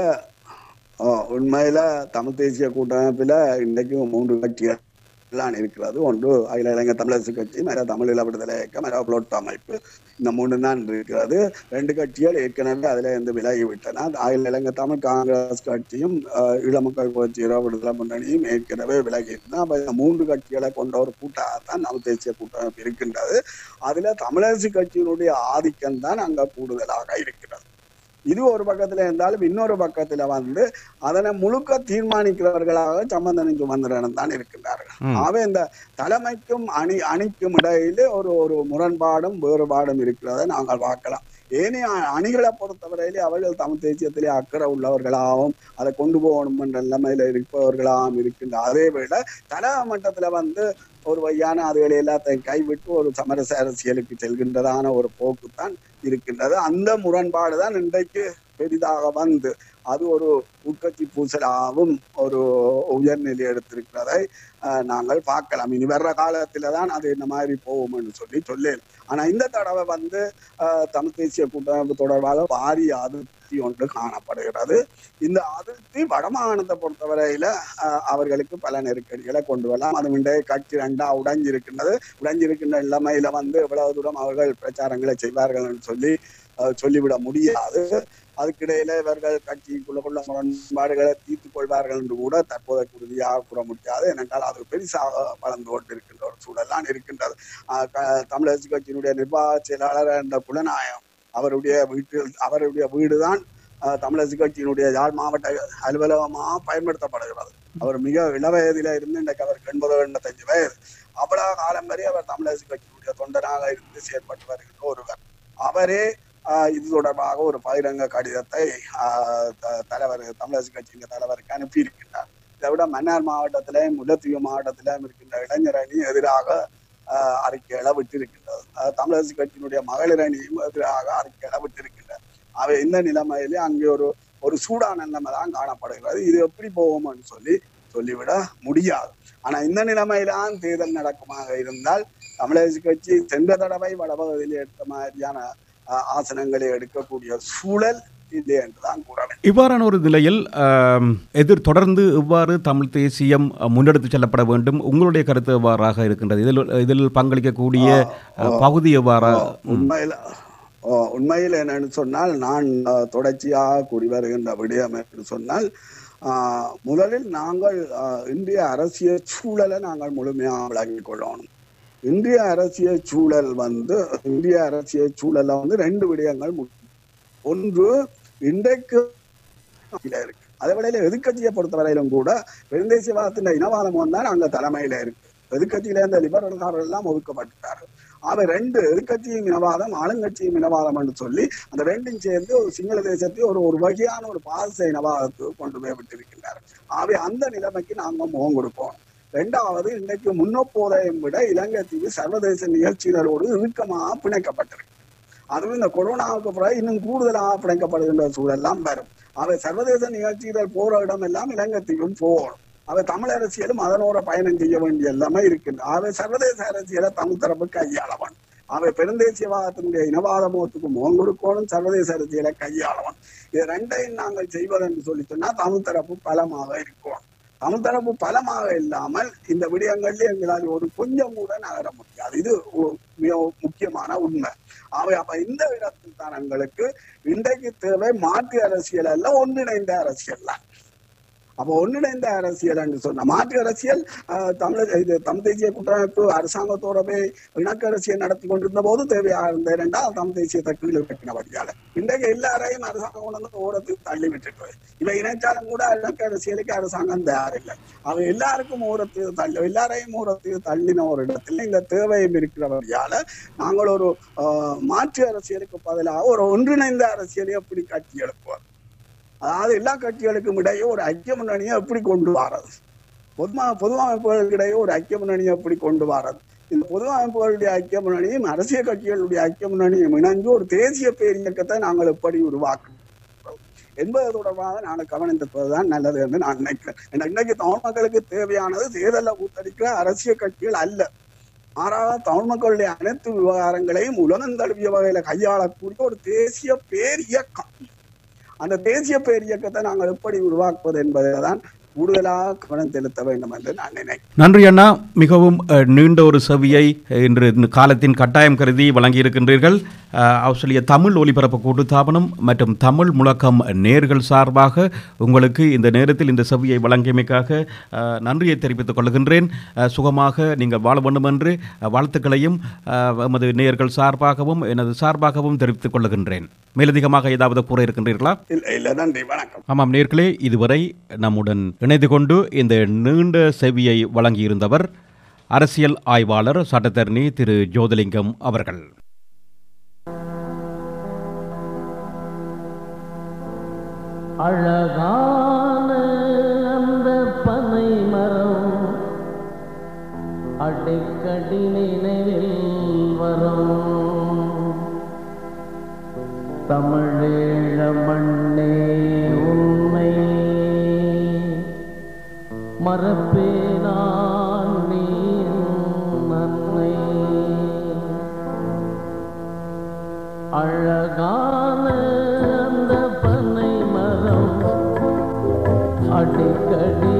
Speaker 3: ஆ, உண்மையில தமிழ் தேசிய கூட்டமைப்புல இன்றைக்கு மூன்று கட்சிகள் எல்லாம் இருக்கிறது ஒன்று அகில இளைஞர் தமிழரசு கட்சி மற்ற தமிழ் இள விடுதலை இயக்கம் மற்ற புலோட் அமைப்பு இந்த மூணு தான் இருக்கிறது ரெண்டு கட்சிகள் ஏற்கனவே அதுல இருந்து விலகி விட்டன அகில இளைஞர் தமிழ் காங்கிரஸ் கட்சியும் ஆ, ஈழ மக்கள் புரட்சி இரவு விடுதலை முன்னணியும் ஏற்கனவே விலகி இருந்தன அப்ப இந்த மூன்று கட்சிகளை கொண்ட ஒரு கூட்டத்தான் தமிழ் தேசிய கூட்டமைப்பு இருக்கின்றது அதுல தமிழரசு கட்சியினுடைய ஆதிக்கம் தான் அங்க கூடுதலாக இருக்கிறது இது ஒரு பக்கத்துல இருந்தாலும் இன்னொரு பக்கத்துல வந்து அதனை முழுக்க தீர்மானிக்கிறவர்களாக சம்பந்தன் சுமந்திரன் தான் இருக்கின்றார்கள்
Speaker 2: ம்.
Speaker 3: ஆகவே இந்த தலைமைக்கும் அணி அணிக்கும் இடையிலே ஒரு ஒரு முரண்பாடும் வேறுபாடும் இருக்கிறதை நாங்கள் பார்க்கலாம் ஏனைய அணிகளை பொறுத்தவரையிலே அவர்கள் தமிழ் தேசியத்திலே அக்கறை உள்ளவர்களாகவும் அதை கொண்டு போகணும் என்ற நிலைமையில இருப்பவர்களாகவும் இருக்கின்ற அதே வேளை தல மட்டத்துல வந்து ஒரு வகையான அதுகளை எல்லாத்தையும் கைவிட்டு ஒரு சமரச அரசியலுக்கு செல்கின்றதான ஒரு போக்குத்தான் இருக்கின்றது அந்த முரண்பாடு தான் இன்றைக்கு பெரிதாக வந்து அது ஒரு உட்கட்சி பூசலாகவும் ஒரு உயர்நிலை எடுத்திருக்கிறதை அஹ், நாங்கள் பார்க்கலாம் இனி வர்ற காலத்துல தான் அது இந்த மாதிரி போகும்னு சொல்லி சொல்லேன் ஆனா இந்த தடவை வந்து அஹ், தமிழ் தேசிய கூட்டமைப்பு தொடர்பாக பாரிய அதிருப்தி ஒன்று காணப்படுகிறது இந்த அதிருப்தி வடமாகாணத்தை பொறுத்தவரையில அஹ், அவர்களுக்கு பல நெருக்கடிகளை கொண்டு வரலாம் அது இன்றைய கட்சி ரெண்டா உடைஞ்சிருக்கின்றது உடைஞ்சிருக்கின்ற நிலைமையில வந்து எவ்வளவு தூரம் அவர்கள் பிரச்சாரங்களை செய்வார்கள் சொல்லி அஹ், சொல்லிவிட முடியாது அதுக்கிடையில இவர்கள் கட்சிக்குள்ள முரண்பாடுகளை தீர்த்துக் கொள்வார்கள் என்று கூட தற்போதைக்கு உறுதியாக கூற முடியாது ஏனென்றால் அது பெரிசாக வளர்ந்து கொண்டிருக்கின்ற ஒரு சூழல் இருக்கின்றது ஆஹ் க- தமிழரசு கட்சியினுடைய நிர்வாக செயலாளர் என்ற குலநாயகம் அவருடைய வீட்டில் அவருடைய வீடுதான் ஆஹ் தமிழரசு கட்சியினுடைய யாழ் மாவட்ட அலுவலகமாக பயன்படுத்தப்படுகிறது அவர் மிக இளவயதில இருந்து இன்றைக்கு அவருக்கு எண்பது எண்பத்தஞ்சு வயது அவ்வளவு காலம் வரை அவர் தமிழரசு கட்சியினுடைய தொண்டராக இருந்து செயற்பட்டு வருகின்ற ஒருவர் அவரே ஆஹ் இது தொடர்பாக ஒரு பகிரங்க கடிதத்தை ஆஹ் த- தலைவர் தமிழரசு கட்சியின் தலைவருக்கு அனுப்பியிருக்கின்றார் இதை விட மன்னார் மாவட்டத்திலேயும் முல்லைத்தீவு மாவட்டத்திலேயும் இருக்கின்ற இளைஞர் அணி எதிராக ஆஹ் அறிக்கைகளை விட்டிருக்கின்றது ஆஹ் தமிழரசு கட்சியினுடைய மகளிர் அணியும் எதிராக அறிக்கைகளை விட்டிருக்கின்றது அவை இந்த நிலைமையிலே அங்கே ஒரு ஒரு சூடான நிலைமை தான் காணப்படுகிறது இது எப்படி போகும்னு சொல்லி சொல்லிவிட முடியாது ஆனா இந்த நிலைமையில்தான் தேர்தல் நடக்குமாக இருந்தால் தமிழரசு கட்சி சென்ற தடவை வடபகுதியில் எடுத்த மாதிரியான ஆஹ், ஆசனங்களை எடுக்கக்கூடிய சூழல் இல்லை என்றுதான் கூறலாம்
Speaker 2: இவ்வாறான ஒரு நிலையில் ஆம், எதிர் தொடர்ந்து இவ்வாறு தமிழ் தேசியம் அஹ், முன்னெடுத்து செல்லப்பட வேண்டும் உங்களுடைய கருத்து எவ்வாறாக இருக்கின்றது இதில் இதில் பங்களிக்கக்கூடிய அஹ், பகுதி எவ்வாறா
Speaker 3: உண்மையில ஓ, உண்மையில் என்னன்னு சொன்னால் நான் அஹ், தொடர்ச்சியாக கூறி வருகின்ற விடயம் என்று சொன்னால் ஆஹ், முதலில் நாங்கள் ஆஹ், இந்திய அரசியல் சூழலை நாங்கள் முழுமையாக விளங்கிக் கொள்ளணும் இந்திய அரசியல் சூழல் வந்து இந்திய அரசியல் சூழல்ல வந்து ரெண்டு விடயங்கள் முக்கியம். ஒன்று இன்றைக்கு கீழே இருக்கு அதே வேளையில எதிர்க்கட்சியை பொறுத்தவரையிலும் கூட பெருந்தேசியவாதத்தின் இனவாதம் தான் அங்க தலைமையில இருக்கு எதிர்க்கட்சியில இருந்த லிபரல்காரர் எல்லாம் ஒதுக்கப்பட்டுட்டாரு அவை ரெண்டு எதிர்க்கட்சியும் இனவாதம் ஆளுங்கட்சியும் இனவாதம் என்று சொல்லி அந்த ரெண்டும் சேர்ந்து ஒரு சிங்கள தேசத்தை ஒரு ஒரு வகையான ஒரு பாச இனவாதத்துக்கு கொண்டு போய் விட்டிருக்கின்றார் ஆகவே அந்த நிலைமைக்கு நாங்க முகம் கொடுப்போம் ரெண்டாவது இன்றைக்கு முன்னப்போதையும் விட இலங்கை தீவு சர்வதேச நிகழ்ச்சிகளோடு இறுக்கமாக பிணைக்கப்பட்டிருக்கு அதுவும் இந்த கொரோனாவுக்கு பிறகு இன்னும் கூடுதலாக பிணைக்கப்படுகின்ற சூழல்லாம் வரும் அவை சர்வதேச நிகழ்ச்சிகள் போற இடம் எல்லாம் இலங்கை தீவும் போகணும் அவை தமிழ் அரசியலும் அதனோட பயணம் செய்ய வேண்டிய எல்லாமே இருக்கின்ற அவை சர்வதேச அரசியலை தமிழ் தரப்பு கையாளவன் அவை பெருந்தேசியவாதத்தினுடைய இனவாத முகத்துக்கு முகம் கொடுக்கணும் சர்வதேச அரசியலை கையாளவன் இது ரெண்டையும் நாங்கள் செய்வது என்று சொல்லி சொன்னா தமிழ் தரப்பு பலமாக இருக்கும் தமிழ் தரப்பு பலமாக இல்லாமல் இந்த விடயங்கள்ல எங்களால் ஒரு கொஞ்சம் கூட நகர முடியாது இது ஒ- மிக முக்கியமான உண்மை அவை அப்ப இந்த இடத்தில் தான் எங்களுக்கு இன்றைக்கு தேவை மாற்று அரசியல் அல்ல ஒன்றிணைந்த அரசியல் தான் அப்போ ஒன்றிணைந்த அரசியல் என்று சொன்ன மாற்று அரசியல் ஆஹ், தமிழர் இது தமிழ் தேசிய கூட்டமைப்பு அரசாங்கத்தோட போய் இணக்க அரசியல் நடத்தி கொண்டிருந்த போது தேவையாக இருந்த இரண்டால் தமிழ் தேசியத்தை கீழே கட்டினபடியால இன்றைக்கு எல்லாரையும் அரசாங்கம் கொண்டு வந்து ஓரத்துக்கு தள்ளி விட்டுட்டு இவ இணைச்சாலும் கூட இணக்க அரசியலுக்கு அரசாங்கம் தயாரில்லை அவ எல்லாருக்கும் ஓரத்துக்கு தள்ளி எல்லாரையும் ஓரத்துக்கு தள்ளின ஒரு இடத்துல இந்த தேவையும் இருக்கிறபடியால நாங்கள் ஒரு ஆஹ், மாற்று அரசியலுக்கு பதிலாக ஒரு ஒன்றிணைந்த அரசியலை எப்படி கட்டி எழுப்புவோம் அதாவது எல்லா கட்சிகளுக்கும் இடையே ஒரு ஐக்கிய முன்னணியை எப்படி கொண்டு வரது பொதுமா பொது அமைப்புகளுக்கு இடையே ஒரு ஐக்கிய முன்னணியை எப்படி கொண்டு வரது இந்த பொது அமைப்புகளுடைய ஐக்கிய முன்னணியும் அரசியல் கட்சிகளுடைய ஐக்கிய முன்னணியும் இணைந்து ஒரு தேசிய பேரியக்கத்தை நாங்கள் எப்படி உருவாக்குறோம் என்பது தொடர்பாக நாங்கள் கவனித்திருப்பதுதான் நல்லது என்று நான் நினைக்கிறேன் ஏன்னா இன்னைக்கு தமிழ் மக்களுக்கு தேவையானது தேர்தலில் கூத்தடிக்கிற அரசியல் கட்சிகள் அல்ல மாறாக தமிழ் மக்களுடைய அனைத்து விவகாரங்களையும் உலகம் தழுவிய வகையில கையாளக்கூடிய ஒரு தேசிய பேரியக்கம் அந்த தேசிய பேரியக்கத்தை நாங்கள் எப்படி உருவாக்குவது என்பதில் தான் கூடுதலாக கவனம் செலுத்த வேண்டும் என்று நான் நினைக்கிறேன்
Speaker 2: நன்றி அண்ணா மிகவும் அஹ், நீண்ட ஒரு செவியை அஹ், இன்று இந்த காலத்தின் கட்டாயம் கருதி வழங்கியிருக்கின்றீர்கள் அஹ், ஆஸ்திரேலிய தமிழ் ஒலிபரப்பு கூட்டுத்தாபனம் மற்றும் தமிழ் முழக்கம் நேர்கள் சார்பாக உங்களுக்கு இந்த நேரத்தில் இந்த செவியை வழங்கியமைக்காக அஹ், நன்றியை தெரிவித்துக் கொள்கின்றேன் அஹ், சுகமாக நீங்கள் வாழ வேண்டும் என்று அஹ், வாழ்த்துக்களையும் அஹ், எமது நேயர்கள் சார்பாகவும் எனது சார்பாகவும் தெரிவித்துக் கொள்கின்றேன் மேலதிகமாக ஏதாவது கூற இருக்கின்றீர்களா
Speaker 3: இல்லை இல்லை நன்றி வணக்கம்
Speaker 2: ஆமாம் நேர்களே இதுவரை நம்முடன் இணைந்து கொண்டு இந்த நீண்ட செவியை வழங்கியிருந்தவர் அரசியல் ஆய்வாளர் சட்டத்தரணி திரு ஜோதிலிங்கம் அவர்கள்
Speaker 1: அழகான அந்த பனை மரம் அடிக்கடி நினைவில் வரும் தமிழேழ மண்ணே உண்மை மறப்பேனான் நீ நன்மை அழகான அந்த பனை மரம் அடிக்கடி